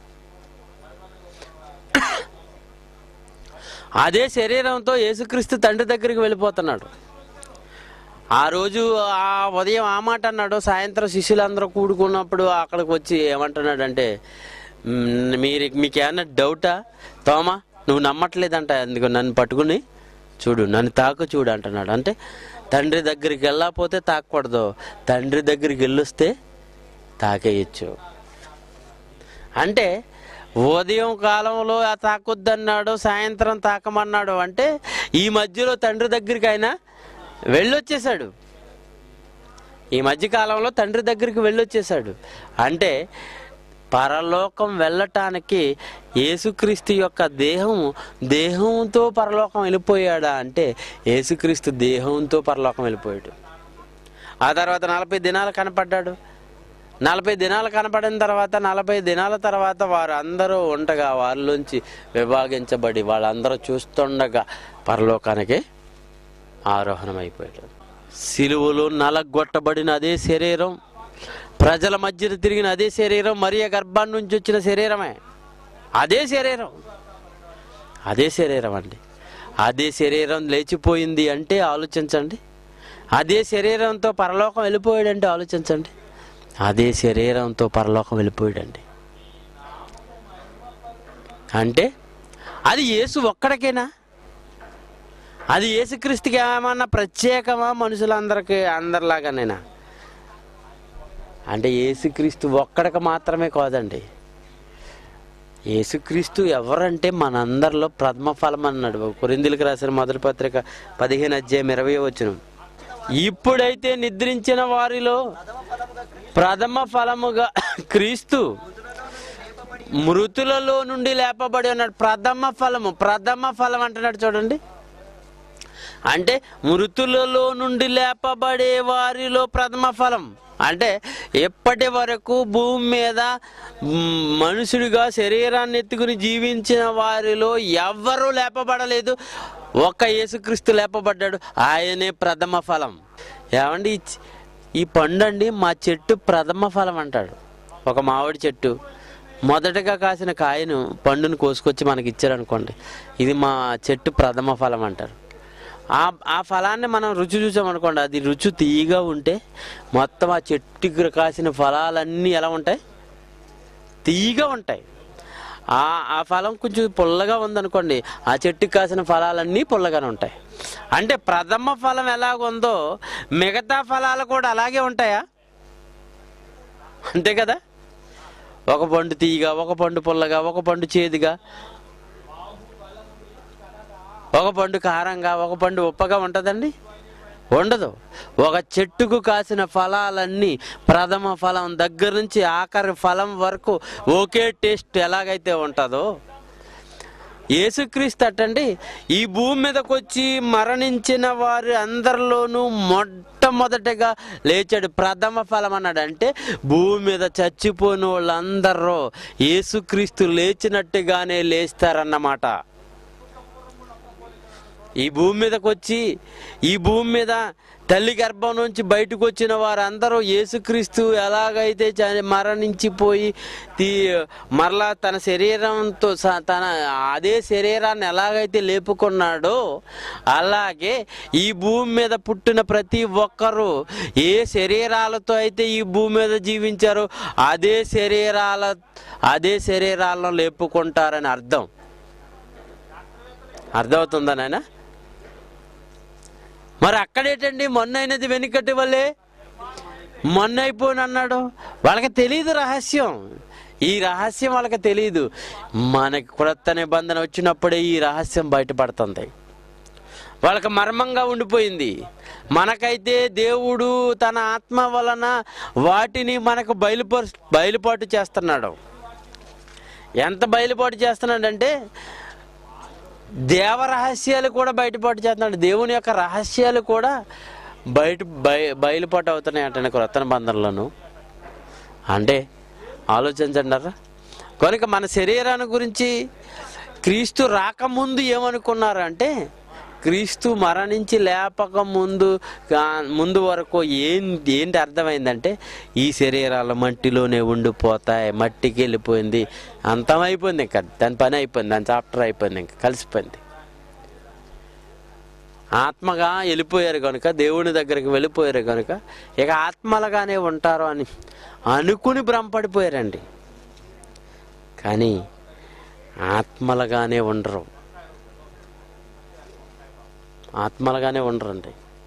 అదే శరీరంతో యేసుక్రీస్తు తండ్రి దగ్గరికి వెళ్ళిపోతున్నాడు ఆ రోజు ఆ ఉదయం ఆ మాట అన్నాడు సాయంత్రం శిష్యులందరూ కూడుకున్నప్పుడు అక్కడికి వచ్చి ఏమంటున్నాడంటే "మ్, మీరు మీకు ఏమన్నా డౌటా తోమా నువ్వు నమ్మట్లేదంట అందుకు నన్ను పట్టుకుని చూడు నన్ను తాకు చూడు అంటున్నాడు అంటే తండ్రి దగ్గరికి వెళ్ళకపోతే తాకూడదు తండ్రి దగ్గరికి వెళ్ళొస్తే తాకేయచ్చు అంటే ఉదయం కాలంలో ఆ తాకొద్దన్నాడు సాయంత్రం తాకమన్నాడు అంటే ఈ మధ్యలో తండ్రి దగ్గరికి ఆయన వెళ్ళొచ్చేసాడు ఈ మధ్య కాలంలో తండ్రి దగ్గరికి వెళ్ళొచ్చేసాడు అంటే పరలోకం వెళ్ళటానికి యేసుక్రీస్తు యొక్క దేహం దేహంతో పరలోకం వెళ్ళిపోయాడా అంటే యేసుక్రీస్తు దేహంతో పరలోకం వెళ్ళిపోయాడు ఆ తర్వాత నలభై దినాలు కనపడ్డాడు నలభై దినాలు కనపడిన తర్వాత నలభై దినాల తర్వాత వారు అందరూ ఉండగా వారిలోంచి విభాగించబడి వాళ్ళందరూ చూస్తుండగా పరలోకానికి ఆరోహణం అయిపోయాడు సిలువలో నలగొట్టబడిన అదే శరీరం ప్రజల మధ్యన తిరిగిన అదే శరీరం మరియ గర్భాన్ని నుంచి వచ్చిన శరీరమే అదే శరీరం అదే శరీరం అండి అదే శరీరం లేచిపోయింది అంటే ఆలోచించండి అదే శరీరంతో పరలోకం వెళ్ళిపోయాడంటే ఆలోచించండి అదే శరీరంతో పరలోకం వెళ్ళిపోయాడండి అంటే అది యేసు ఒక్కడికేనా అది యేసుక్రీస్తుకి ఏమన్నా ప్రత్యేకమా మనుషులందరికీ అందరిలాగానేనా అంటే యేసుక్రీస్తు ఒక్కడికి మాత్రమే కాదండి యేసుక్రీస్తు ఎవరంటే మనందరిలో ప్రథమ ఫలం అన్నాడు కొరిందులకు రాసిన మొదటి పత్రిక పదిహేను అధ్యాయం ఇరవై వచ్చిన ఇప్పుడైతే నిద్రించిన వారిలో ప్రథమ ఫలముగా క్రీస్తు మృతులలో నుండి లేపబడి ఉన్నాడు ప్రథమ ఫలము ప్రథమ ఫలం అంటున్నాడు చూడండి అంటే మృతులలో నుండి లేపబడే వారిలో ప్రథమ ఫలం అంటే ఎప్పటి వరకు భూమి మీద మ్, మనుషుడిగా శరీరాన్ని ఎత్తుకుని జీవించిన వారిలో ఎవ్వరూ లేపబడలేదు ఒక్క యేసుక్రీస్తు లేపబడ్డాడు ఆయనే ప్రథమ ఫలం ఏమండి ఈ చ- ఈ పండు అండి మా చెట్టు ప్రథమ ఫలం అంటాడు ఒక మామిడి చెట్టు మొదటగా కాసిన కాయను పండును కోసుకొచ్చి మనకి ఇచ్చారు అనుకోండి ఇది మా చెట్టు ప్రథమ ఫలం అంటారు ఆ ఆ ఫలాన్ని మనం రుచి చూసామనుకోండి అది రుచి తీయగా ఉంటే మొత్తం ఆ చెట్టుకి కాసిన ఫలాలన్నీ ఎలా ఉంటాయి తీయగా ఉంటాయి ఆ ఆ ఫలం కొంచెం పుల్లగా ఉందనుకోండి ఆ చెట్టుకి కాసిన ఫలాలన్నీ పుల్లగానే ఉంటాయి అంటే ప్రథమ ఫలం ఎలాగుందో మిగతా ఫలాలు కూడా అలాగే ఉంటాయా అంతే కదా ఒక పండు తీయగా ఒక పండు పుల్లగా ఒక పండు చేదుగా ఒక పండు కారంగా ఒక పండు ఉప్పగా ఉంటుందండి ఉండదు ఒక చెట్టుకు కాసిన ఫలాలన్నీ ప్రథమ ఫలం దగ్గర నుంచి ఆఖరి ఫలం వరకు ఒకే టేస్ట్ ఎలాగైతే ఉంటుందో యేసుక్రీస్తు అటండి ఈ భూమి మీదకి వచ్చి మరణించిన వారి అందరిలోనూ మొట్టమొదటిగా లేచాడు ప్రథమ ఫలం అన్నాడు అంటే భూమి మీద చచ్చిపోయిన వాళ్ళందరూ యేసుక్రీస్తు లేచినట్టుగానే లేస్తారన్నమాట ఈ భూమి మీదకి వచ్చి ఈ భూమి మీద తల్లి గర్భం నుంచి బయటకు వచ్చిన వారందరూ యేసుక్రీస్తు ఎలాగైతే చ- మరణించిపోయి తీ మరలా తన శరీరంతో స- తన అదే శరీరాన్ని ఎలాగైతే లేపుకున్నాడో అలాగే ఈ భూమి మీద పుట్టిన ప్రతి ఒక్కరూ ఏ శరీరాలతో అయితే ఈ భూమి మీద జీవించారో అదే శరీరాల అదే శరీరాలను లేపుకుంటారని అర్థం అర్థమవుతుందా నాయన మరి అక్కడేటండి మొన్న అయినది వెనుకటి వల్లే మొన్న అయిపోయిన అన్నాడు వాళ్ళకి తెలియదు రహస్యం ఈ రహస్యం వాళ్ళకి తెలియదు మనకి క్రొత్త నిబంధన వచ్చినప్పుడే ఈ రహస్యం బయటపడుతుంది వాళ్ళకి మర్మంగా ఉండిపోయింది మనకైతే దేవుడు తన ఆత్మ వలన వాటిని మనకు బయలుపరు బయలుపాటు చేస్తున్నాడు ఎంత బయలుపాటు చేస్తున్నాడంటే దేవ రహస్యాలు కూడా బయటపాటు చేస్తున్నాడు దేవుని యొక్క రహస్యాలు కూడా బయట బయ బయలుపాటు అవుతున్నాయి అంటే క్రొత్త నిబంధనలను అంటే ఆలోచించండారా కనుక మన శరీరాన్ని గురించి క్రీస్తు రాకముందు ఏమనుకున్నారు అంటే క్రీస్తు మరణించి లేపక ముందు కా- ముందు వరకు ఏం ఏంటి అర్థమైందంటే ఈ శరీరాలు మట్టిలోనే ఉండిపోతాయి మట్టికి వెళ్ళిపోయింది అంతమైపోయింది ఇంకా దాని పని అయిపోయింది దాని చాప్టర్ అయిపోయింది ఇంకా కలిసిపోయింది ఆత్మగా వెళ్ళిపోయారు కనుక దేవుని దగ్గరికి వెళ్ళిపోయారు కనుక ఇక ఆత్మలుగానే ఉంటారు అని అనుకుని భ్రమపడిపోయారండి కానీ ఆత్మలుగానే ఉండరు ఆత్మలుగానే ఉండరండి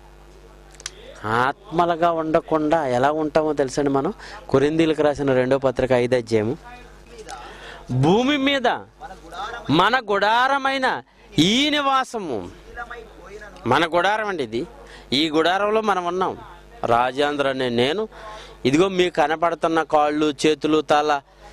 ఆత్మలుగా ఉండకుండా ఎలా ఉంటామో తెలుసండి మనం కొరిందీలకు రాసిన రెండో పత్రిక ఐదు అధ్యాయము భూమి మీద మన గుడారం మన గుడారమైన ఈ నివాసము శిథిలమైపోయినను మన గుడారం అండి ఇది ఈ గుడారంలో మనం ఉన్నాం రాజేంద్ర అనే నేను ఇదిగో మీకు కనపడుతున్న కాళ్ళు చేతులు తల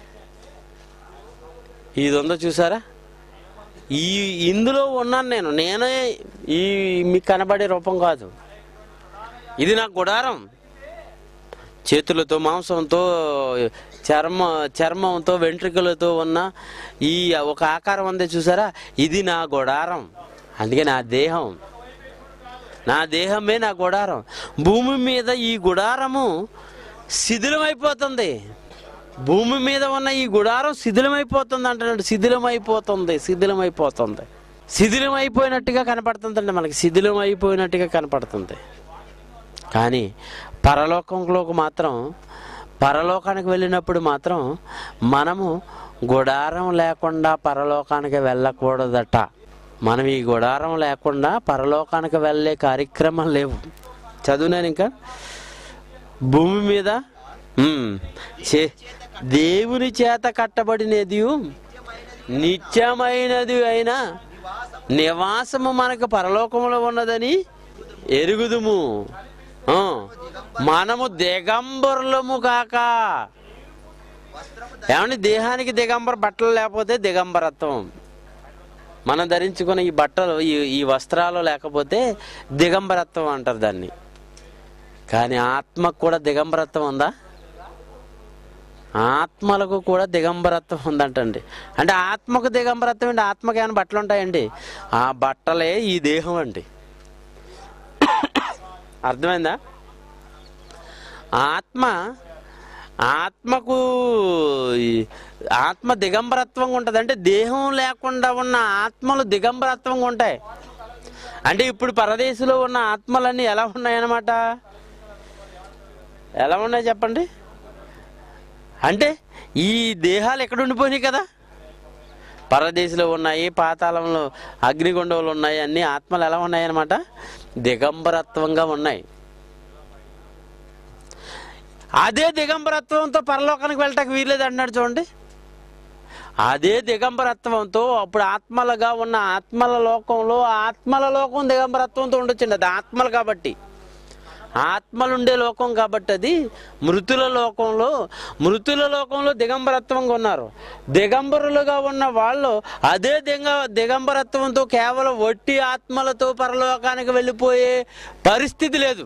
ఇది ఉందో చూసారా ఈ ఇందులో ఉన్నాను నేను నేనే ఈ మీకు కనబడే రూపం కాదు ఇది నా గుడారం చేతులతో మాంసంతో చర్మ చర్మంతో వెంట్రుకలతో ఉన్న ఈ ఒక ఆకారం ఉందే చూసారా ఇది నా గుడారం అందుకే నా దేహం నా దేహమే నా గుడారం భూమి మీద ఈ గుడారము శిథిలమైపోతుంది భూమి మీద ఉన్న ఈ గుడారం శిథిలమైపోతుంది అంటున్నాడు శిథిలమైపోతుంది శిథిలమైపోతుంది శిథిలమైపోయినట్టుగా కనపడుతుందండి మనకి శిథిలమైపోయినట్టుగా కనపడుతుంది కానీ పరలోకంలోకి మాత్రం పరలోకానికి వెళ్ళినప్పుడు మాత్రం మనము గుడారం లేకుండా పరలోకానికి వెళ్ళకూడదట మనం ఈ గుడారం లేకుండా పరలోకానికి వెళ్ళే కార్యక్రమం లేవు చదువునాను ఇంకా భూమి మీద ఉమ్, చే- దేవుని చేత కట్టబడినది నిత్యమైనది అయినా నివాసము మనకు పరలోకములో ఉన్నదని ఎరుగుదుము ఆ, మనము దిగంబరులము కాక వస్త్రము ఏమండి దేహానికి దిగంబర బట్టలు లేకపోతే దిగంబరత్వం మనం ధరించుకున్న ఈ బట్టలు ఈ ఈ వస్త్రాలు లేకపోతే దిగంబరత్వం అంటారు దాన్ని కానీ ఆత్మకు కూడా దిగంబరత్వం ఉందా ఆత్మలకు కూడా దిగంబరత్వం ఉందంటండి అంటే ఆత్మకు దిగంబరత్వం అండి ఆత్మకి ఏమైనా బట్టలు ఉంటాయండి ఆ బట్టలే ఈ దేహం అండి అర్థమైందా ఆత్మ ఆత్మకు ఈ ఆత్మ దిగంబరత్వంగా ఉంటుంది అంటే దేహం లేకుండా ఉన్న ఆత్మలు దిగంబరత్వంగా ఉంటాయి అంటే ఇప్పుడు పరదేశంలో ఉన్న ఆత్మలన్నీ ఎలా ఉన్నాయన్నమాట ఎలా ఉన్నాయి చెప్పండి అంటే ఈ దేహాలు ఎక్కడ ఉండిపోయినాయి కదా పరదేశంలో ఉన్నాయి పాతాళంలో అగ్నిగుండంలో ఉన్నాయి అన్ని ఆత్మలు ఎలా ఉన్నాయి అన్నమాట దిగంబరత్వంగా ఉన్నాయి అదే దిగంబరత్వంతో పరలోకానికి వెళ్ళటానికి వీల్లేదు అన్నాడు చూడండి అదే దిగంబరత్వంతో అప్పుడు ఆత్మలుగా ఉన్న ఆత్మల లోకంలో ఆత్మల లోకం దిగంబరత్వంతో ఉండొచ్చండి అది ఆత్మలు కాబట్టి ఆత్మలుండే లోకం కాబట్టి అది మృతుల లోకంలో మృతుల లోకంలో దిగంబరత్వంగా ఉన్నారు దిగంబరులుగా ఉన్న వాళ్ళు అదే దిగ దిగంబరత్వంతో కేవలం వట్టి ఆత్మలతో పరలోకానికి వెళ్ళిపోయే పరిస్థితి లేదు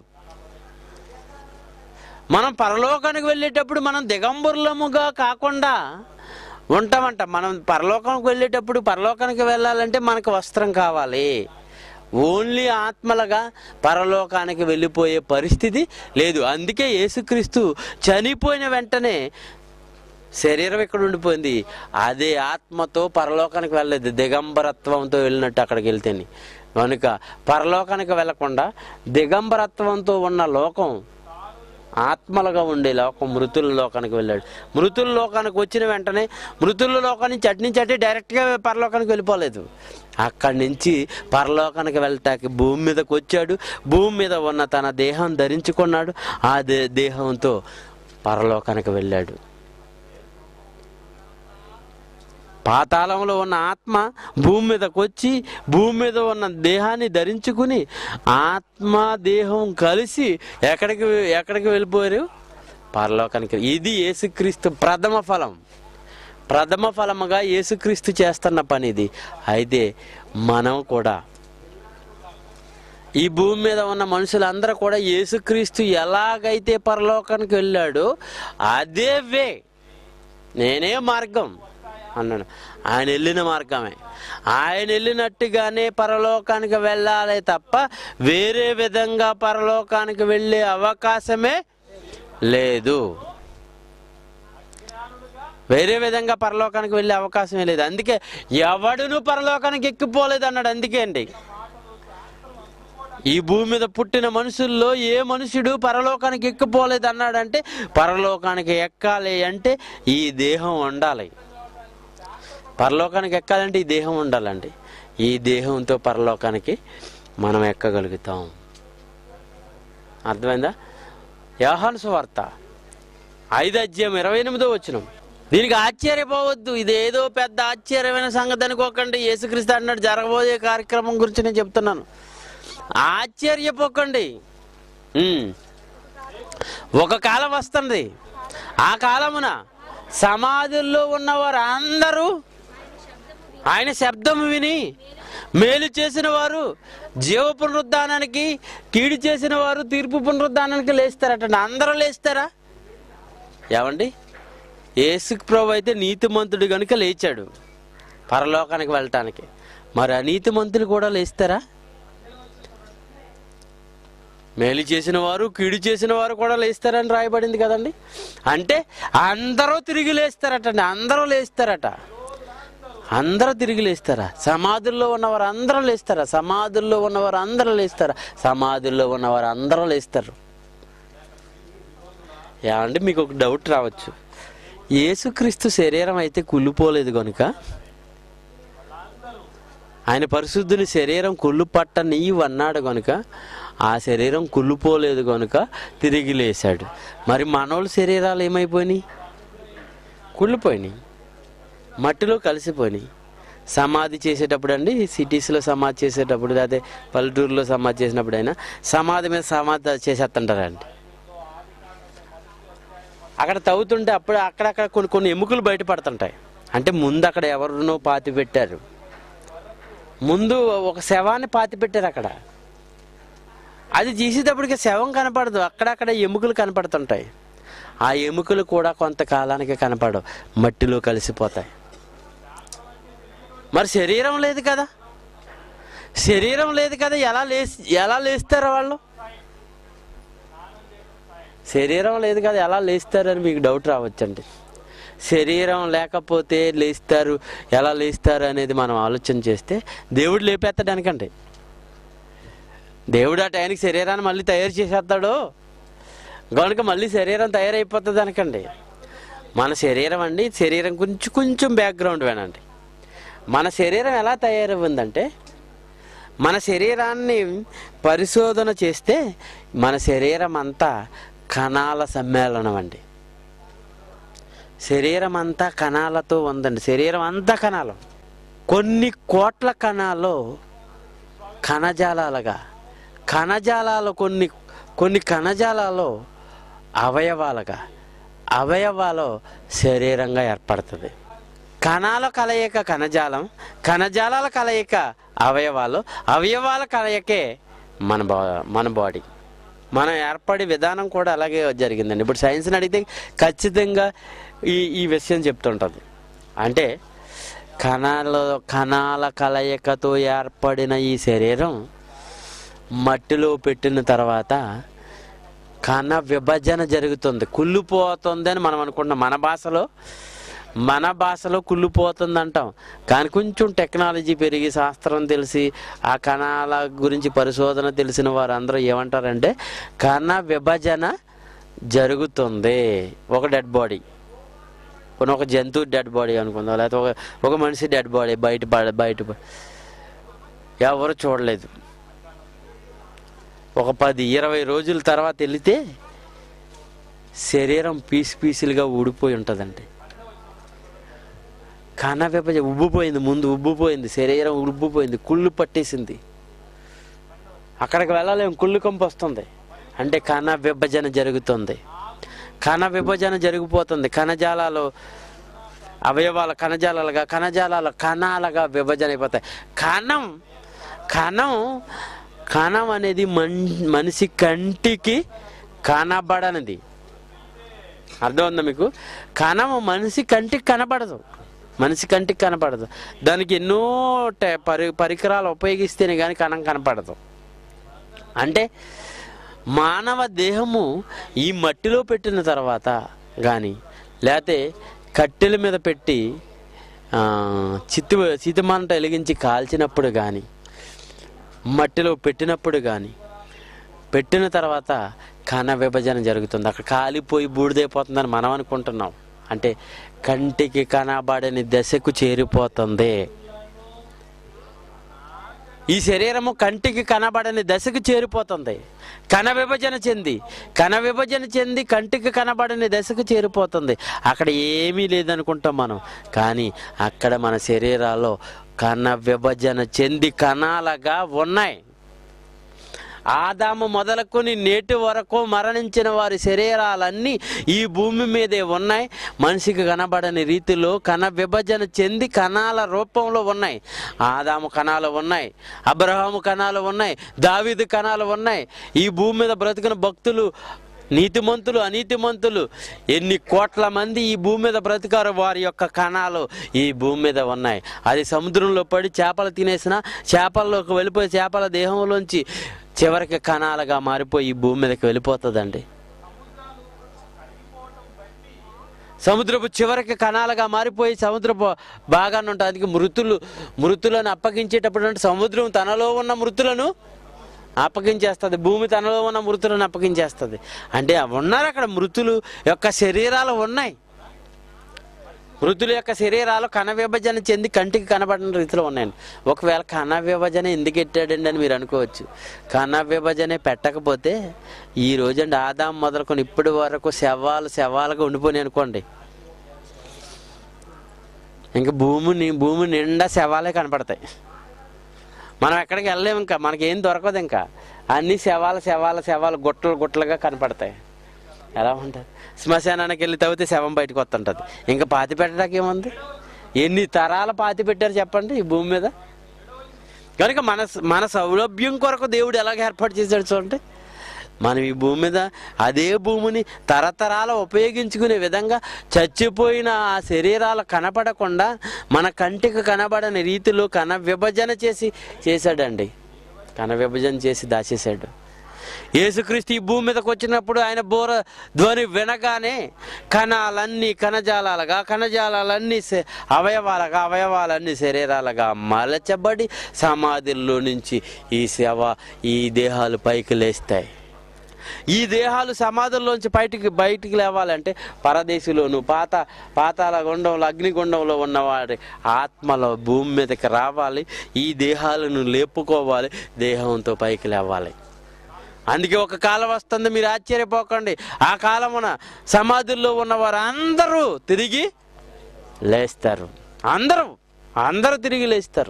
మనం పరలోకానికి వెళ్ళేటప్పుడు మనం దిగంబరులముగా కాకుండా ఉంటామంట మనం పరలోకానికి వెళ్ళేటప్పుడు పరలోకానికి వెళ్ళాలంటే మనకు వస్త్రం కావాలి ఓన్లీ ఆత్మలుగా పరలోకానికి వెళ్ళిపోయే పరిస్థితి లేదు అందుకే యేసుక్రీస్తు చనిపోయిన వెంటనే శరీరం ఎక్కడ ఉండిపోయింది అదే ఆత్మతో పరలోకానికి వెళ్ళలేదు దిగంబరత్వంతో వెళ్ళినట్టు అక్కడికి వెళ్తేని కనుక పరలోకానికి వెళ్లకుండా దిగంబరత్వంతో ఉన్న లోకం ఆత్మలుగా ఉండే లోకం మృతుల లోకానికి వెళ్ళాడు మృతుల లోకానికి వచ్చిన వెంటనే మృతుల లోకానికి నుంచి అటు నుంచి అటే డైరెక్ట్గా పరలోకానికి వెళ్ళిపోలేదు అక్కడి నుంచి పరలోకానికి వెళ్ళటానికి భూమి మీదకి వచ్చాడు భూమి మీద ఉన్న తన దేహం ధరించుకున్నాడు ఆ దే దేహంతో పరలోకానికి వెళ్ళాడు పాతాళంలో ఉన్న ఆత్మ భూమి మీదకి వచ్చి భూమి మీద ఉన్న దేహాన్ని ధరించుకుని ఆత్మ దేహం కలిసి ఎక్కడికి ఎక్కడికి వెళ్ళిపోయారు పరలోకానికి ఇది యేసుక్రీస్తు ప్రథమ ఫలం ప్రథమ ఫలముగా యేసుక్రీస్తు చేస్తున్న పని ఇది అయితే మనం కూడా ఈ భూమి మీద ఉన్న మనుషులందరూ కూడా యేసుక్రీస్తు ఎలాగైతే పరలోకానికి వెళ్ళాడో అదే వే నేనే మార్గం అన్నాడు ఆయన వెళ్ళిన మార్గమే ఆయన వెళ్ళినట్టుగానే పరలోకానికి వెళ్ళాలి తప్ప వేరే విధంగా పరలోకానికి వెళ్ళే అవకాశమే లేదు వేరే విధంగా పరలోకానికి వెళ్ళే అవకాశమే లేదు అందుకే ఎవడును పరలోకానికి ఎక్కిపోలేదు అన్నాడు అందుకే అండి ఈ భూమి మీద పుట్టిన మనుషుల్లో ఏ మనుషుడు పరలోకానికి ఎక్కిపోలేదు అన్నాడంటే పరలోకానికి ఎక్కాలి అంటే ఈ దేహం ఉండాలి పరలోకానికి ఎక్కాలంటే ఈ దేహం ఉండాలండి ఈ దేహంతో పరలోకానికి మనం ఎక్కగలుగుతాం అర్థమైందా యోహాను సువార్త ఐదు అధ్యాయం ఇరవై ఎనిమిదో వచ్చిన దీనికి ఆశ్చర్యపోవద్దు ఇదేదో పెద్ద ఆశ్చర్యమైన సంగతి అనుకోకండి యేసుక్రీస్తు అన్నాడు జరగబోయే కార్యక్రమం గురించి నేను చెప్తున్నాను ఆశ్చర్యపోకండి ఉమ్. ఒక కాలం వస్తుంది ఆ కాలమున సమాధుల్లో ఉన్నవారు అందరూ ఆయన శబ్దం విని మేలు చేసిన వారు జీవ పునరుద్ధానానికి కీడు చేసిన వారు తీర్పు పునరుద్ధానానికి లేస్తారట అందరూ లేస్తారా ఏమండి యేసు ప్రభు అయితే నీతిమంతుడు కనుక లేచాడు పరలోకానికి వెళ్ళటానికి మరి అనీతిమంతులు కూడా లేస్తారా మేలు చేసిన వారు కీడు చేసిన వారు కూడా లేస్తారని రాయబడింది కదండి అంటే అందరూ తిరిగి లేస్తారట అందరూ లేస్తారట అందరూ తిరిగి లేస్తారా సమాధుల్లో ఉన్నవారు అందరూ లేస్తారా సమాధుల్లో ఉన్నవారు అందరూ లేస్తారా సమాధుల్లో ఉన్నవారు అందరూ లేస్తారు ఏమంటే మీకు ఒక డౌట్ రావచ్చు యేసుక్రీస్తు శరీరం అయితే కుళ్ళిపోలేదు కనుక ఆయన పరిశుద్ధుని శరీరం కుళ్ళు పట్ట నీవు అన్నాడు కనుక ఆ శరీరం కుళ్ళిపోలేదు కనుక తిరిగి లేచాడు మరి మనోళ్ళ శరీరాలు ఏమైపోయినాయి కుళ్ళిపోయినాయి మట్టిలో కలిసిపోయినాయి సమాధి చేసేటప్పుడు అండి సిటీస్లో సమాధి చేసేటప్పుడు అదే పల్లెటూరులో సమాధి చేసినప్పుడు అయినా సమాధి మీద సమాధి చేసేస్తుంటారండి అక్కడ తవ్వుతుంటే అప్పుడు అక్కడక్కడ కొన్ని కొన్ని ఎముకలు బయటపడుతుంటాయి అంటే ముందు అక్కడ ఎవరినో పాతి పెట్టారు ముందు ఒక శవాన్ని పాతి పెట్టారు అక్కడ అది తీసేటప్పటికి శవం కనపడదు అక్కడక్కడ ఎముకలు కనపడుతుంటాయి ఆ ఎముకలు కూడా కొంతకాలానికి కనపడవు మట్టిలో కలిసిపోతాయి మరి శరీరం లేదు కదా శరీరం లేదు కదా ఎలా లేసి ఎలా లేస్తారు వాళ్ళు శరీరం లేదు కదా ఎలా లేస్తారని మీకు డౌట్ రావచ్చండి శరీరం లేకపోతే లేస్తారు ఎలా లేస్తారు అనేది మనం ఆలోచన చేస్తే దేవుడు లేపేస్తాడానికండి దేవుడు ఆ టైంకి శరీరాన్ని మళ్ళీ తయారు చేసేస్తాడు కనుక మళ్ళీ శరీరం తయారైపోతుంది అనకండి మన శరీరం అండి శరీరం కొంచెం కొంచెం బ్యాక్గ్రౌండ్ వేనండి మన శరీరం ఎలా తయారవ్విందంటే మన శరీరాన్ని పరిశోధన చేస్తే మన శరీరం అంతా కణాల సమ్మేళనం అండి శరీరం అంతా కణాలతో ఉందండి శరీరం అంతా కణాలు కొన్ని కోట్ల కణాలు కణజాలాలుగా కణజాలాలు కొన్ని కొన్ని కణజాలాలు అవయవాలుగా అవయవాలు శరీరంగా ఏర్పడుతుంది కణాల కలయిక కణజాలం కణజాలాల కలయిక అవయవాలు అవయవాల కలయికే మన బా మన బాడీ మనం ఏర్పడే విధానం కూడా అలాగే జరిగిందండి ఇప్పుడు సైన్స్ని అడిగితే ఖచ్చితంగా ఈ ఈ విషయం చెప్తుంటుంది అంటే కణాల కణాల కలయికతో ఏర్పడిన ఈ శరీరం మట్టిలో పెట్టిన తర్వాత కణ విభజన జరుగుతుంది కుళ్ళిపోతుంది అని మనం అనుకుంటున్నాం మన భాషలో మన భాషలో కుళ్ళిపోతుంది అంటాం కానీ కొంచెం టెక్నాలజీ పెరిగి శాస్త్రం తెలిసి ఆ కణాల గురించి పరిశోధన తెలిసిన వారందరూ ఏమంటారంటే కణ విభజన జరుగుతుంది ఒక డెడ్ బాడీ కొన్ని ఒక జంతువు డెడ్ బాడీ అనుకుందాం లేకపోతే ఒక ఒక మనిషి డెడ్ బాడీ బయట పడ- బయట ప- ఎవరు చూడలేదు ఒక పది ఇరవై రోజుల తర్వాత వెళితే శరీరం పీసు పీసులుగా ఊడిపోయి ఉంటుందండి కణ విభజన ఉబ్బిపోయింది ముందు ఉబ్బిపోయింది శరీరం ఉబ్బిపోయింది కుళ్ళు పట్టేసింది అక్కడికి వెళ్ళలేం కుళ్ళు కంపు వస్తుంది అంటే కణ విభజన జరుగుతుంది కణ విభజన జరిగిపోతుంది కణజాలాలు అవయవాల కణజాలాలుగా కణజాలాల కణాలుగా విభజన అయిపోతాయి కణం కణం కణం అనేది మన్ మనిషి కంటికి కనబడనిది అర్థం ఉందా మీకు కణం మనిషి కంటికి కనబడదు మనిషి కంటికి కనపడదు దానికి ఎన్నో టె- పరి పరికరాలు ఉపయోగిస్తేనే కానీ కణం కనపడదు అంటే మానవ దేహము ఈ మట్టిలో పెట్టిన తర్వాత కానీ లేకపోతే కట్టెల మీద పెట్టి ఆ, చిత్తు చితిమంట వెలిగించి కాల్చినప్పుడు కానీ మట్టిలో పెట్టినప్పుడు కానీ పెట్టిన తర్వాత కణ విభజన జరుగుతుంది అక్కడ కాలిపోయి బూడిదైపోతుందని మనం అనుకుంటున్నాం అంటే కంటికి కనబడని దశకు చేరిపోతుంది ఈ శరీరము కంటికి కనబడని దశకు చేరిపోతుంది కణ విభజన చెంది కణ విభజన చెంది కంటికి కనబడని దశకు చేరిపోతుంది అక్కడ ఏమీ లేదనుకుంటాం మనం కానీ అక్కడ మన శరీరాల్లో కణ విభజన చెంది కణాలుగా ఉన్నాయి ఆదాము మొదలుకొని నేటి వరకు మరణించిన వారి శరీరాలన్నీ ఈ భూమి మీదే ఉన్నాయి మనిషికి కనబడని రీతిలో కణ విభజన చెంది కణాల రూపంలో ఉన్నాయి ఆదాము కణాలు ఉన్నాయి అబ్రహాము కణాలు ఉన్నాయి దావీదు కణాలు ఉన్నాయి ఈ భూమి మీద బ్రతికిన భక్తులు నీతిమంతులు అనీతిమంతులు ఎన్ని కోట్ల మంది ఈ భూమి మీద బ్రతికారు వారి యొక్క కణాలు ఈ భూమి మీద ఉన్నాయి అది సముద్రంలో పడి చేపలు తినేసిన చేపల్లోకి వెళ్ళిపోయి చేపల దేహంలోంచి చివరికి కణాలుగా మారిపోయి ఈ భూమి మీదకి వెళ్ళిపోతుందండి సముద్రపు చివరికి కణాలుగా మారిపోయి సముద్రపు భాగాన్ని ఉంటుంది అందుకే మృతులు మృతులను అప్పగించేటప్పుడు అంటే సముద్రం తనలో ఉన్న మృతులను అప్పగించేస్తుంది భూమి తనలో ఉన్న మృతులను అప్పగించేస్తుంది అంటే ఉన్నారు అక్కడ మృతులు యొక్క శరీరాలు ఉన్నాయి మృతుల యొక్క శరీరాలు కణ విభజన చెంది కంటికి కనబడిన రీతిలో ఉన్నాయండి ఒకవేళ కణ విభజన ఎందుకు ఎట్టాడండి అని మీరు అనుకోవచ్చు కణ విభజన పెట్టకపోతే ఈ రోజండి ఆదాం మొదలుకొని ఇప్పటి వరకు శవాలు శవాలుగా ఉండిపోయి అనుకోండి ఇంకా భూమిని భూమి నిండా శవాలే కనపడతాయి మనం ఎక్కడికి వెళ్ళలేము ఇంకా మనకేం దొరకదు ఇంకా అన్ని శవాల శవాల శవాలు గుట్టలు గుట్టలుగా కనపడతాయి ఎలా ఉంటుంది శ్మశానానికి వెళ్ళి తవ్వితే శవం బయటకు వస్తుంటుంది ఇంకా పాతి పెట్టడానికి ఏముంది ఎన్ని తరాల పాతి పెట్టారు చెప్పండి ఈ భూమి మీద కనుక మన మన సౌలభ్యం కొరకు దేవుడు ఎలాగ ఏర్పాటు చేశాడు చూడండి మనం ఈ భూమి మీద అదే భూమిని తరతరాల ఉపయోగించుకునే విధంగా చచ్చిపోయిన ఆ శరీరాలు కనపడకుండా మన కంటికి కనబడని రీతిలో కణ విభజన చేసి చేశాడండి కణ విభజన చేసి దాచేశాడు యేసుక్రీస్తు ఈ భూమి మీదకి వచ్చినప్పుడు ఆయన బోర ధ్వని వినగానే కణాలన్నీ కణజాలాలుగా కణజాలాలన్నీ శ- అవయవాలుగా అవయవాలన్నీ శరీరాలుగా మలచబడి సమాధుల్లో నుంచి ఈ సేవ ఈ దేహాలు పైకి లేస్తాయి ఈ దేహాలు సమాధుల్లోంచి బయటికి బయటికి లేవాలంటే పరదేశిలోను పాత పాతాల గుండంలో అగ్నిగుండంలో ఉన్నవాడి ఆత్మలో భూమి మీదకి రావాలి ఈ దేహాలను లేపుకోవాలి దేహంతో పైకి లేవాలి అందుకే ఒక కాలం వస్తుంది మీరు ఆశ్చర్యపోకండి ఆ కాలమున సమాధుల్లో ఉన్నవారు అందరూ తిరిగి లేస్తారు అందరూ అందరూ తిరిగి లేస్తారు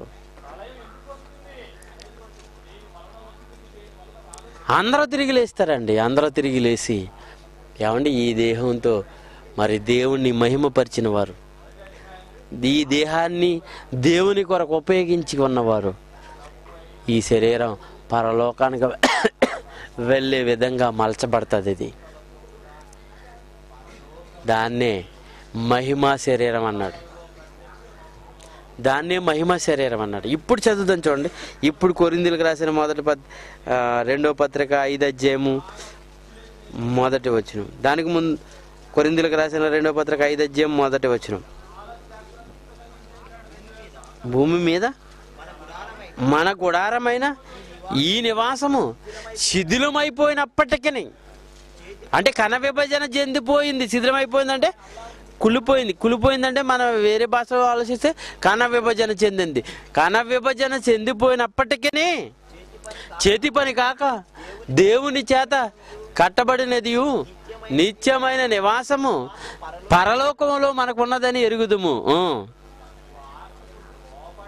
అందరూ తిరిగి లేస్తారండి అందరూ తిరిగి లేచి ఏమండి ఈ దేహంతో మరి దేవుణ్ణి మహిమపరిచిన వారు ఈ దేహాన్ని దేవుని కొరకు ఉపయోగించి ఉన్నవారు ఈ శరీరం పరలోకానికి వెళ్ళే విధంగా మలచబడుతుంది ఇది దాన్నే మహిమా శరీరం అన్నాడు దాన్నే మహిమ శరీరం అన్నాడు ఇప్పుడు చదువుదాం చూడండి ఇప్పుడు కొరిందులకు రాసిన మొదటి పత్ ఆ, రెండో పత్రిక ఐదు అధ్యాయము మొదటి వచ్చిన దానికి ముందు కొరిందులకు రాసిన రెండో పత్రిక ఐదు అధ్యాయం మొదటి వచ్చిన భూమి మీద మన గుడారమైన ఈ నివాసము శిథిలమైపోయినప్పటికీ అంటే కణ విభజన చెందిపోయింది శిథిలమైపోయిందంటే కుళ్ళిపోయింది కుళ్ళిపోయిందంటే మనం వేరే భాషలో ఆలోచిస్తే కణ విభజన చెందింది కణ విభజన చెందిపోయినప్పటికీ చేతి పని కాక దేవుని చేత కట్టబడినది నిత్యమైన నివాసము పరలోకములో మనకున్నదని ఎరుగుదుము ఊ.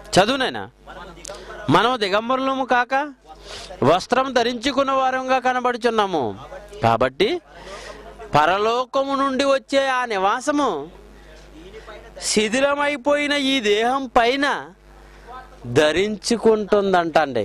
చదువునైనా మనం దిగంబరులము కాక వస్త్రం ధరించుకున్న వారంగా కనబడుచున్నాము కాబట్టి పరలోకము నుండి వచ్చే ఆ నివాసము శిథిలమైపోయిన ఈ దేహం పైన ధరించుకుంటుందంట అండి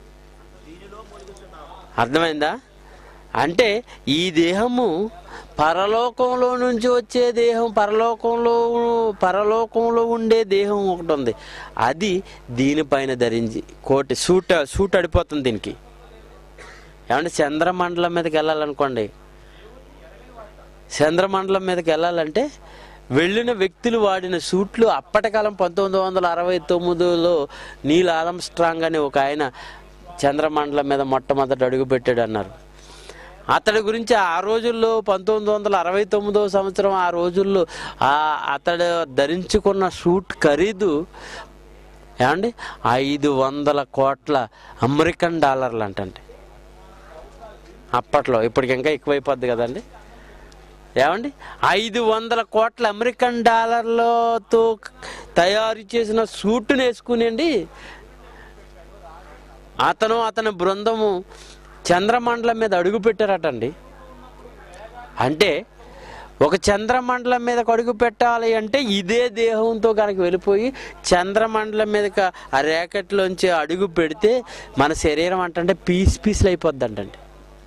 అర్థమైందా అంటే ఈ దేహము పరలోకంలో నుంచి వచ్చే దేహం పరలోకంలో పరలోకంలో ఉండే దేహం ఒకటి ఉంది అది దీనిపైన ధరించి కోటి సూట్ సూట్ అడిపోతుంది దీనికి ఏమంటే చంద్రమండలం మీదకి వెళ్ళాలనుకోండి చంద్రమండలం మీదకి వెళ్ళాలంటే వెళ్ళిన వ్యక్తులు వాడిన సూట్లు అప్పటి కాలం పంతొమ్మిది వందల అరవై తొమ్మిదిలో నీల్ ఆలం స్ట్రాంగ్ అని ఒక ఆయన చంద్రమండలం మీద మొట్టమొదటి అడుగు పెట్టాడు అన్నారు అతడి గురించి ఆ రోజుల్లో పంతొమ్మిది వందల అరవై తొమ్మిదో సంవత్సరం ఆ రోజుల్లో ఆ అతడు ధరించుకున్న సూట్ ఖరీదు ఏమండి ఐదు వందల కోట్ల అమెరికన్ డాలర్లు అంటండి అప్పట్లో ఇప్పటికి ఇంకా ఎక్కువైపోద్ది కదండి ఏమండి ఐదు వందల కోట్ల అమెరికన్ డాలర్లతో తయారు చేసిన సూటును వేసుకునేండి అతను అతని బృందము చంద్రమండలం మీద అడుగు పెట్టారటండి అంటే ఒక చంద్రమండలం మీద అడుగు పెట్టాలి అంటే ఇదే దేహంతో కనుక వెళ్ళిపోయి చంద్రమండలం మీద ఆ ర్యాకెట్లోంచి అడుగు పెడితే మన శరీరం అంటే పీస్ పీస్లు అయిపోద్ది అంటండి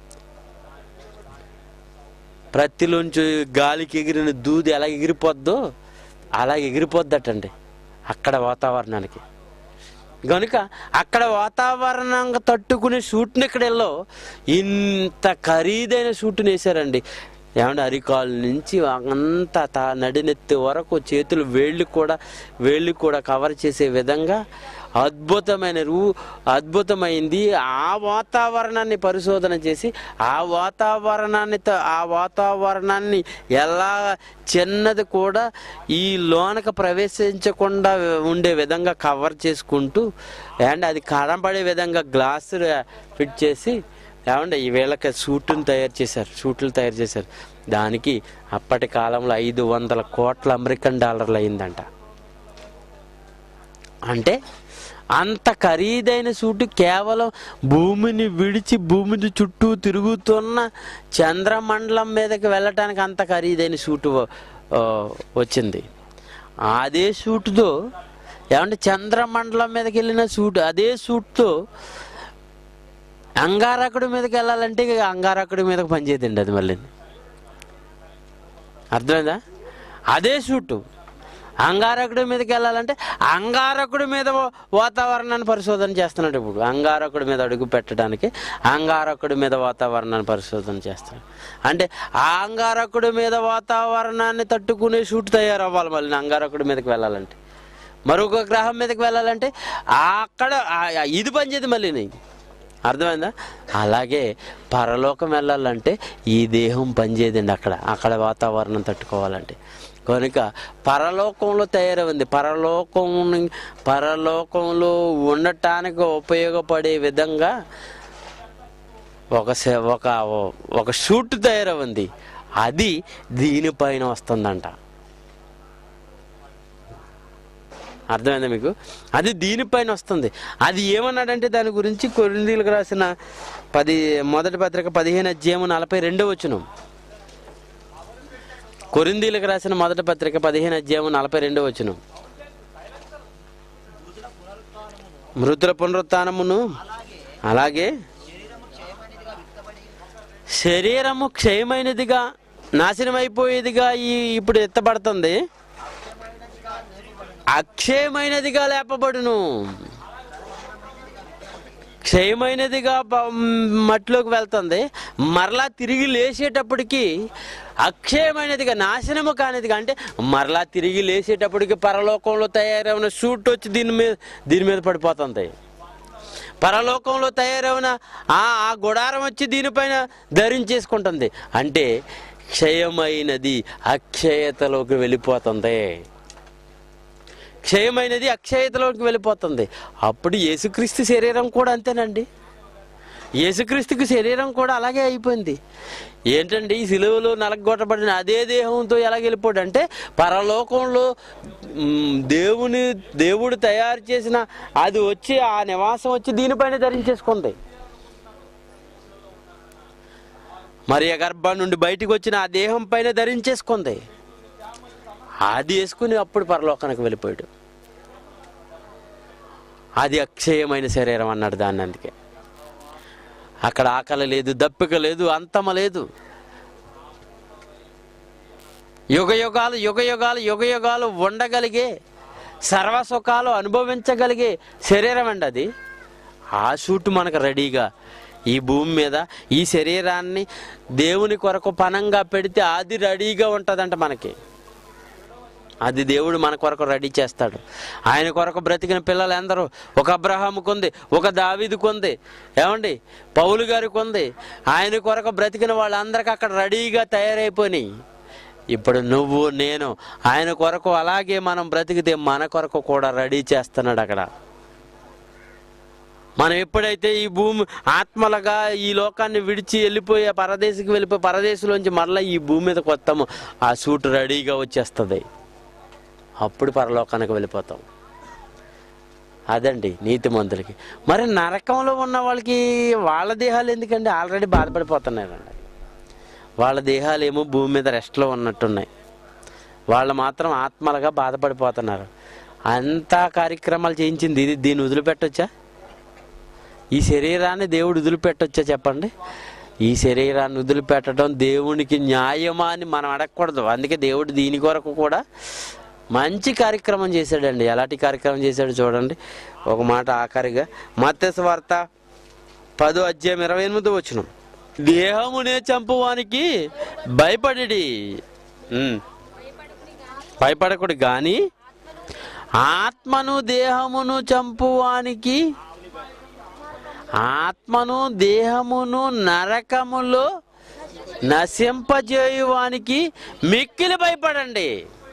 ప్రతిలోంచి గాలికి ఎగిరిన దూది ఎలా ఎగిరిపోద్దో అలా ఎగిరిపోద్దటండి అక్కడ వాతావరణానికి కనుక అక్కడ వాతావరణం తట్టుకునే షూట్ని ఇక్కడ వెళ్ళో ఇంత ఖరీదైన షూట్ని వేశారండి ఏమంటే అరికాలు నుంచి అంతా తా నడినెత్తి వరకు చేతులు వేళ్ళు కూడా వేళ్ళు కూడా కవర్ చేసే విధంగా అద్భుతమైన రూ అద్భుతమైంది ఆ వాతావరణాన్ని పరిశోధన చేసి ఆ వాతావరణాన్ని త- ఆ వాతావరణాన్ని ఎలా చిన్నది కూడా ఈ లోనక ప్రవేశించకుండా ఉండే విధంగా కవర్ చేసుకుంటూ అండ్ అది కనబడే విధంగా గ్లాస్ ఫిట్ చేసి ఏమంటే ఈ వీళ్ళకి సూట్ని తయారు చేశారు సూట్లు తయారు చేశారు దానికి అప్పటి కాలంలో ఐదు వందల కోట్ల అమెరికన్ డాలర్లు అయిందంట అంటే అంత ఖరీదైన సూటు కేవలం భూమిని విడిచి భూమిని చుట్టూ తిరుగుతున్న చంద్రమండలం మీదకి వెళ్ళటానికి అంత ఖరీదైన సూటు ఆ, వచ్చింది అదే సూటుతో ఏమంటే చంద్రమండలం మీదకి వెళ్ళిన సూట్ అదే సూట్తో అంగారకుడి మీదకి వెళ్ళాలంటే ఇక అంగారకుడి మీదకి పనిచేయదండి అది మళ్ళీ అర్థమైందా అదే సూటు అంగారకుడి మీదకి వెళ్ళాలంటే అంగారకుడి మీద వాతావరణాన్ని పరిశోధన చేస్తున్నాడు ఇప్పుడు అంగారకుడి మీద అడుగు పెట్టడానికి అంగారకుడి మీద వాతావరణాన్ని పరిశోధన చేస్తున్నాడు అంటే ఆ అంగారకుడి మీద వాతావరణాన్ని తట్టుకునే షూట్ తయారవ్వాలి మళ్ళీ అంగారకుడి మీదకి వెళ్ళాలంటే మరొక గ్రహం మీదకి వెళ్ళాలంటే అక్కడ ఆ- ఇది పనిచేది మళ్ళీ నీకు అర్థమైందా అలాగే పరలోకం వెళ్ళాలంటే ఈ దేహం పనిచేయదండి అక్కడ అక్కడ వాతావరణం తట్టుకోవాలంటే కనుక పరలోకంలో తయారైంది పరలోకం పరలోకంలో ఉండటానికి ఉపయోగపడే విధంగా ఒక సె- ఒక ఒక షూట్ తయారైంది అది దీనిపైన వస్తుందంట అర్థమైందా మీకు అది దీనిపైన వస్తుంది అది ఏమన్నాడంటే దాని గురించి కొరిందీలకు రాసిన పది మొదటి పత్రిక పదిహేను అధ్యాయము నలభై రెండో వచ్చును కొరిందీలకు రాసిన మొదటి పత్రిక పదిహేను అధ్యాయము నలభై రెండో వచ్చును మృతుల పునరుత్నమును అలాగే శరీరము క్షయమైనదిగా నాశనమైపోయేదిగా ఈ ఇప్పుడు ఎత్తబడుతుంది అక్షయమైనదిగా లేపబడును క్షయమైనదిగా ప- మట్టిలోకి వెళ్తుంది మరలా తిరిగి లేచేటప్పటికి అక్షయమైనదిగా నాశనము కానిదిగా అంటే మరలా తిరిగి లేచేటప్పటికి పరలోకంలో తయారైన షూట్ వచ్చి దీని మీద దీని మీద పడిపోతుంది పరలోకంలో తయారైన ఆ ఆ గుడారం వచ్చి దీనిపైన ధరించేసుకుంటుంది అంటే క్షయమైనది అక్షయతలోకి వెళ్ళిపోతుంది క్షయమైనది అక్షయతలోకి వెళ్ళిపోతుంది అప్పుడు యేసుక్రీస్తు శరీరం కూడా అంతేనండి యేసుక్రీస్తుకి శరీరం కూడా అలాగే అయిపోయింది ఏంటండి ఈ సిలువలో నలగొట్టబడిన అదే దేహంతో ఎలా వెళ్ళిపోడు అంటే పరలోకంలో మ్, దేవుని దేవుడు తయారు చేసిన అది వచ్చి ఆ నివాసం వచ్చి దీనిపైన ధరించేసుకుంది మరి ఆ గర్భం నుండి బయటికి వచ్చిన ఆ దేహం పైన ధరించేసుకుంది అది వేసుకుని అప్పుడు పరలోకానికి వెళ్ళిపోయాడు అది అక్షయమైన శరీరం అన్నాడు దాన్ని అందుకే అక్కడ ఆకలి లేదు దప్పిక లేదు అంతమ లేదు యుగ యుగాలు యుగ యుగాలు యుగ యుగాలు ఉండగలిగే సర్వసుఖాలు అనుభవించగలిగే శరీరం అండి అది ఆ సూట్ మనకు రెడీగా ఈ భూమి మీద ఈ శరీరాన్ని దేవుని కొరకు పనంగా పెడితే అది రెడీగా ఉంటుందంట మనకి అది దేవుడు మన కొరకు రెడీ చేస్తాడు ఆయన కొరకు బ్రతికిన పిల్లలు ఎందరూ ఒక అబ్రహాముకు ఉంది ఒక దావీదుకు ఉంది ఏమండి పౌలు గారికి ఉంది ఆయన కొరకు బ్రతికిన వాళ్ళందరికీ అక్కడ రెడీగా తయారైపోయినాయి ఇప్పుడు నువ్వు నేను ఆయన కొరకు అలాగే మనం బ్రతికితే మన కొరకు కూడా రెడీ చేస్తున్నాడు అక్కడ మనం ఎప్పుడైతే ఈ భూమి ఆత్మలుగా ఈ లోకాన్ని విడిచి వెళ్ళిపోయి ఆ పరదేశికి వెళ్ళిపోయి పరదేశంలోంచి మరలా ఈ భూమి మీదకి వస్తాము ఆ సూట్ రెడీగా వచ్చేస్తుంది అప్పుడు పరలోకానికి వెళ్ళిపోతాం అదండి నీతిమంతులకి మరి నరకంలో ఉన్న వాళ్ళకి వాళ్ళ దేహాలు ఎందుకండి ఆల్రెడీ బాధపడిపోతున్నారండి వాళ్ళ దేహాలు ఏమో భూమి మీద రెస్ట్లో ఉన్నట్టున్నాయి వాళ్ళు మాత్రం ఆత్మలుగా బాధపడిపోతున్నారు అంతా కార్యక్రమాలు చేయించింది ఇది దీన్ని వదిలిపెట్టొచ్చా ఈ శరీరాన్ని దేవుడు వదిలిపెట్టొచ్చా చెప్పండి ఈ శరీరాన్ని వదిలిపెట్టడం దేవునికి న్యాయమా అని మనం అడగకూడదు అందుకే దేవుడు దీని కొరకు కూడా మంచి కార్యక్రమం చేశాడండి ఎలాంటి కార్యక్రమం చేశాడు చూడండి ఒక మాట ఆఖరిగా మత్స్య వార్త పదో అధ్యాయం ఇరవై ఎనిమిది వచ్చిన దేహమునే చంపువానికి భయపడి భయపడకుడు గాని ఆత్మను దేహమును చంపువానికి ఆత్మను దేహమును నరకములో నశింపజేయువానికి మిక్కిలి భయపడండి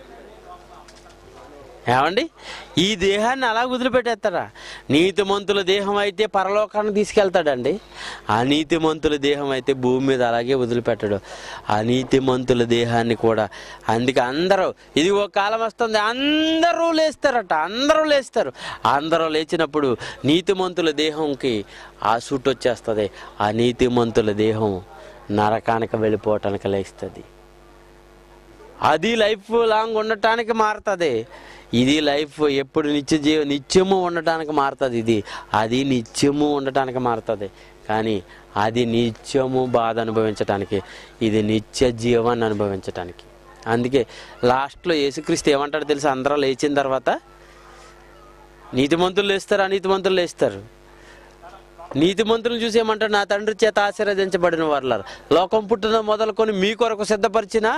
ఏమండి ఈ దేహాన్ని అలా వదిలిపెట్టేస్తాడా నీతిమంతుల దేహం అయితే పరలోకాన్ని తీసుకెళ్తాడండి ఆ నీతిమంతుల దేహం అయితే భూమి మీద అలాగే వదిలిపెట్టడు ఆ నీతిమంతుల దేహాన్ని కూడా అందుకే అందరూ ఇది ఒక కాలం వస్తుంది అందరూ లేస్తారట అందరూ లేస్తారు అందరూ లేచినప్పుడు నీతిమంతుల దేహంకి ఆ సూట్ వచ్చేస్తుంది ఆ నీతిమంతుల దేహం నరకానికి వెళ్ళిపోవటానికి లేస్తుంది అది లైఫ్ లాంగ్ ఉండటానికి మారుతుంది ఇది లైఫ్ ఎప్పుడు నిత్య జీవ నిత్యము ఉండటానికి మారుతుంది ఇది అది నిత్యము ఉండటానికి మారుతుంది కానీ అది నిత్యము బాధ అనుభవించటానికి ఇది నిత్య జీవాన్ని అనుభవించటానికి అందుకే లాస్ట్లో యేసుక్రీస్తు ఏమంటాడు తెలుసా అందరూ లేచిన తర్వాత నీతిమంతులు లేస్తారు అనీతిమంతులు లేస్తారు నీతిమంతులను చూసి ఏమంటాడు నా తండ్రి చేత ఆశీర్వదించబడిన వారు లోకం పుట్టిన మొదలుకొని మీ కొరకు సిద్ధపరిచిన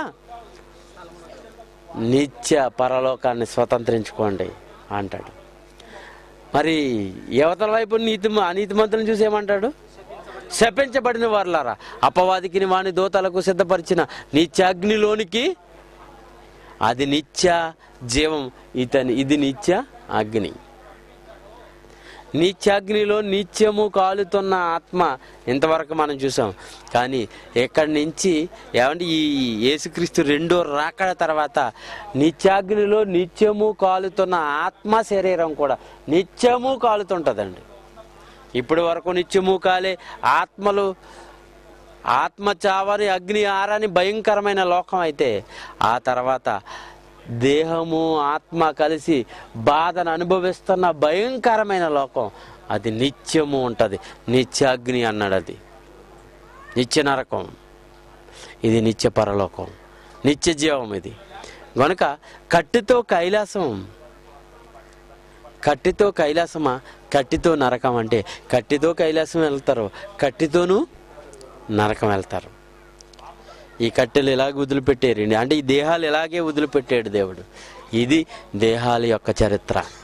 నిత్య పరలోకాన్ని స్వతంత్రించుకోండి అంటాడు మరి యువతల వైపు నీతి అనీతిమంతులను చూసి ఏమంటాడు శపించబడిన వారులారా అపవాదికి వాని దోతలకు సిద్ధపరిచిన నిత్యాగ్నిలోనికి అది నిత్య జీవం ఇతని ఇది నిత్య అగ్ని నిత్యాగ్నిలో నిత్యము కాలుతున్న ఆత్మ ఇంతవరకు మనం చూసాం కానీ ఎక్కడి నుంచి ఏమంటే ఈ యేసుక్రీస్తు రెండో రాకడ తర్వాత నిత్యాగ్నిలో నిత్యము కాలుతున్న ఆత్మ శరీరం కూడా నిత్యము కాలుతుంటుందండి ఇప్పటి వరకు నిత్యము కాలే ఆత్మలు ఆత్మ చావని అగ్ని ఆరని భయంకరమైన లోకం అయితే ఆ తర్వాత దేహము ఆత్మ కలిసి బాధను అనుభవిస్తున్న భయంకరమైన లోకం అది నిత్యము ఉంటుంది నిత్యాగ్ని అన్నాడు అది నిత్య నరకం ఇది నిత్య పరలోకం నిత్య జీవం ఇది గనుక కట్టితో కైలాసం కట్టితో కైలాసమా కట్టితో నరకం అంటే కట్టితో కైలాసం వెళ్తారు కట్టితోనూ నరకం వెళ్తారు ఈ కట్టెలు ఎలాగ వదిలిపెట్టారండి అంటే ఈ దేహాలు ఎలాగే వదిలిపెట్టాడు దేవుడు ఇది దేహాల యొక్క చరిత్ర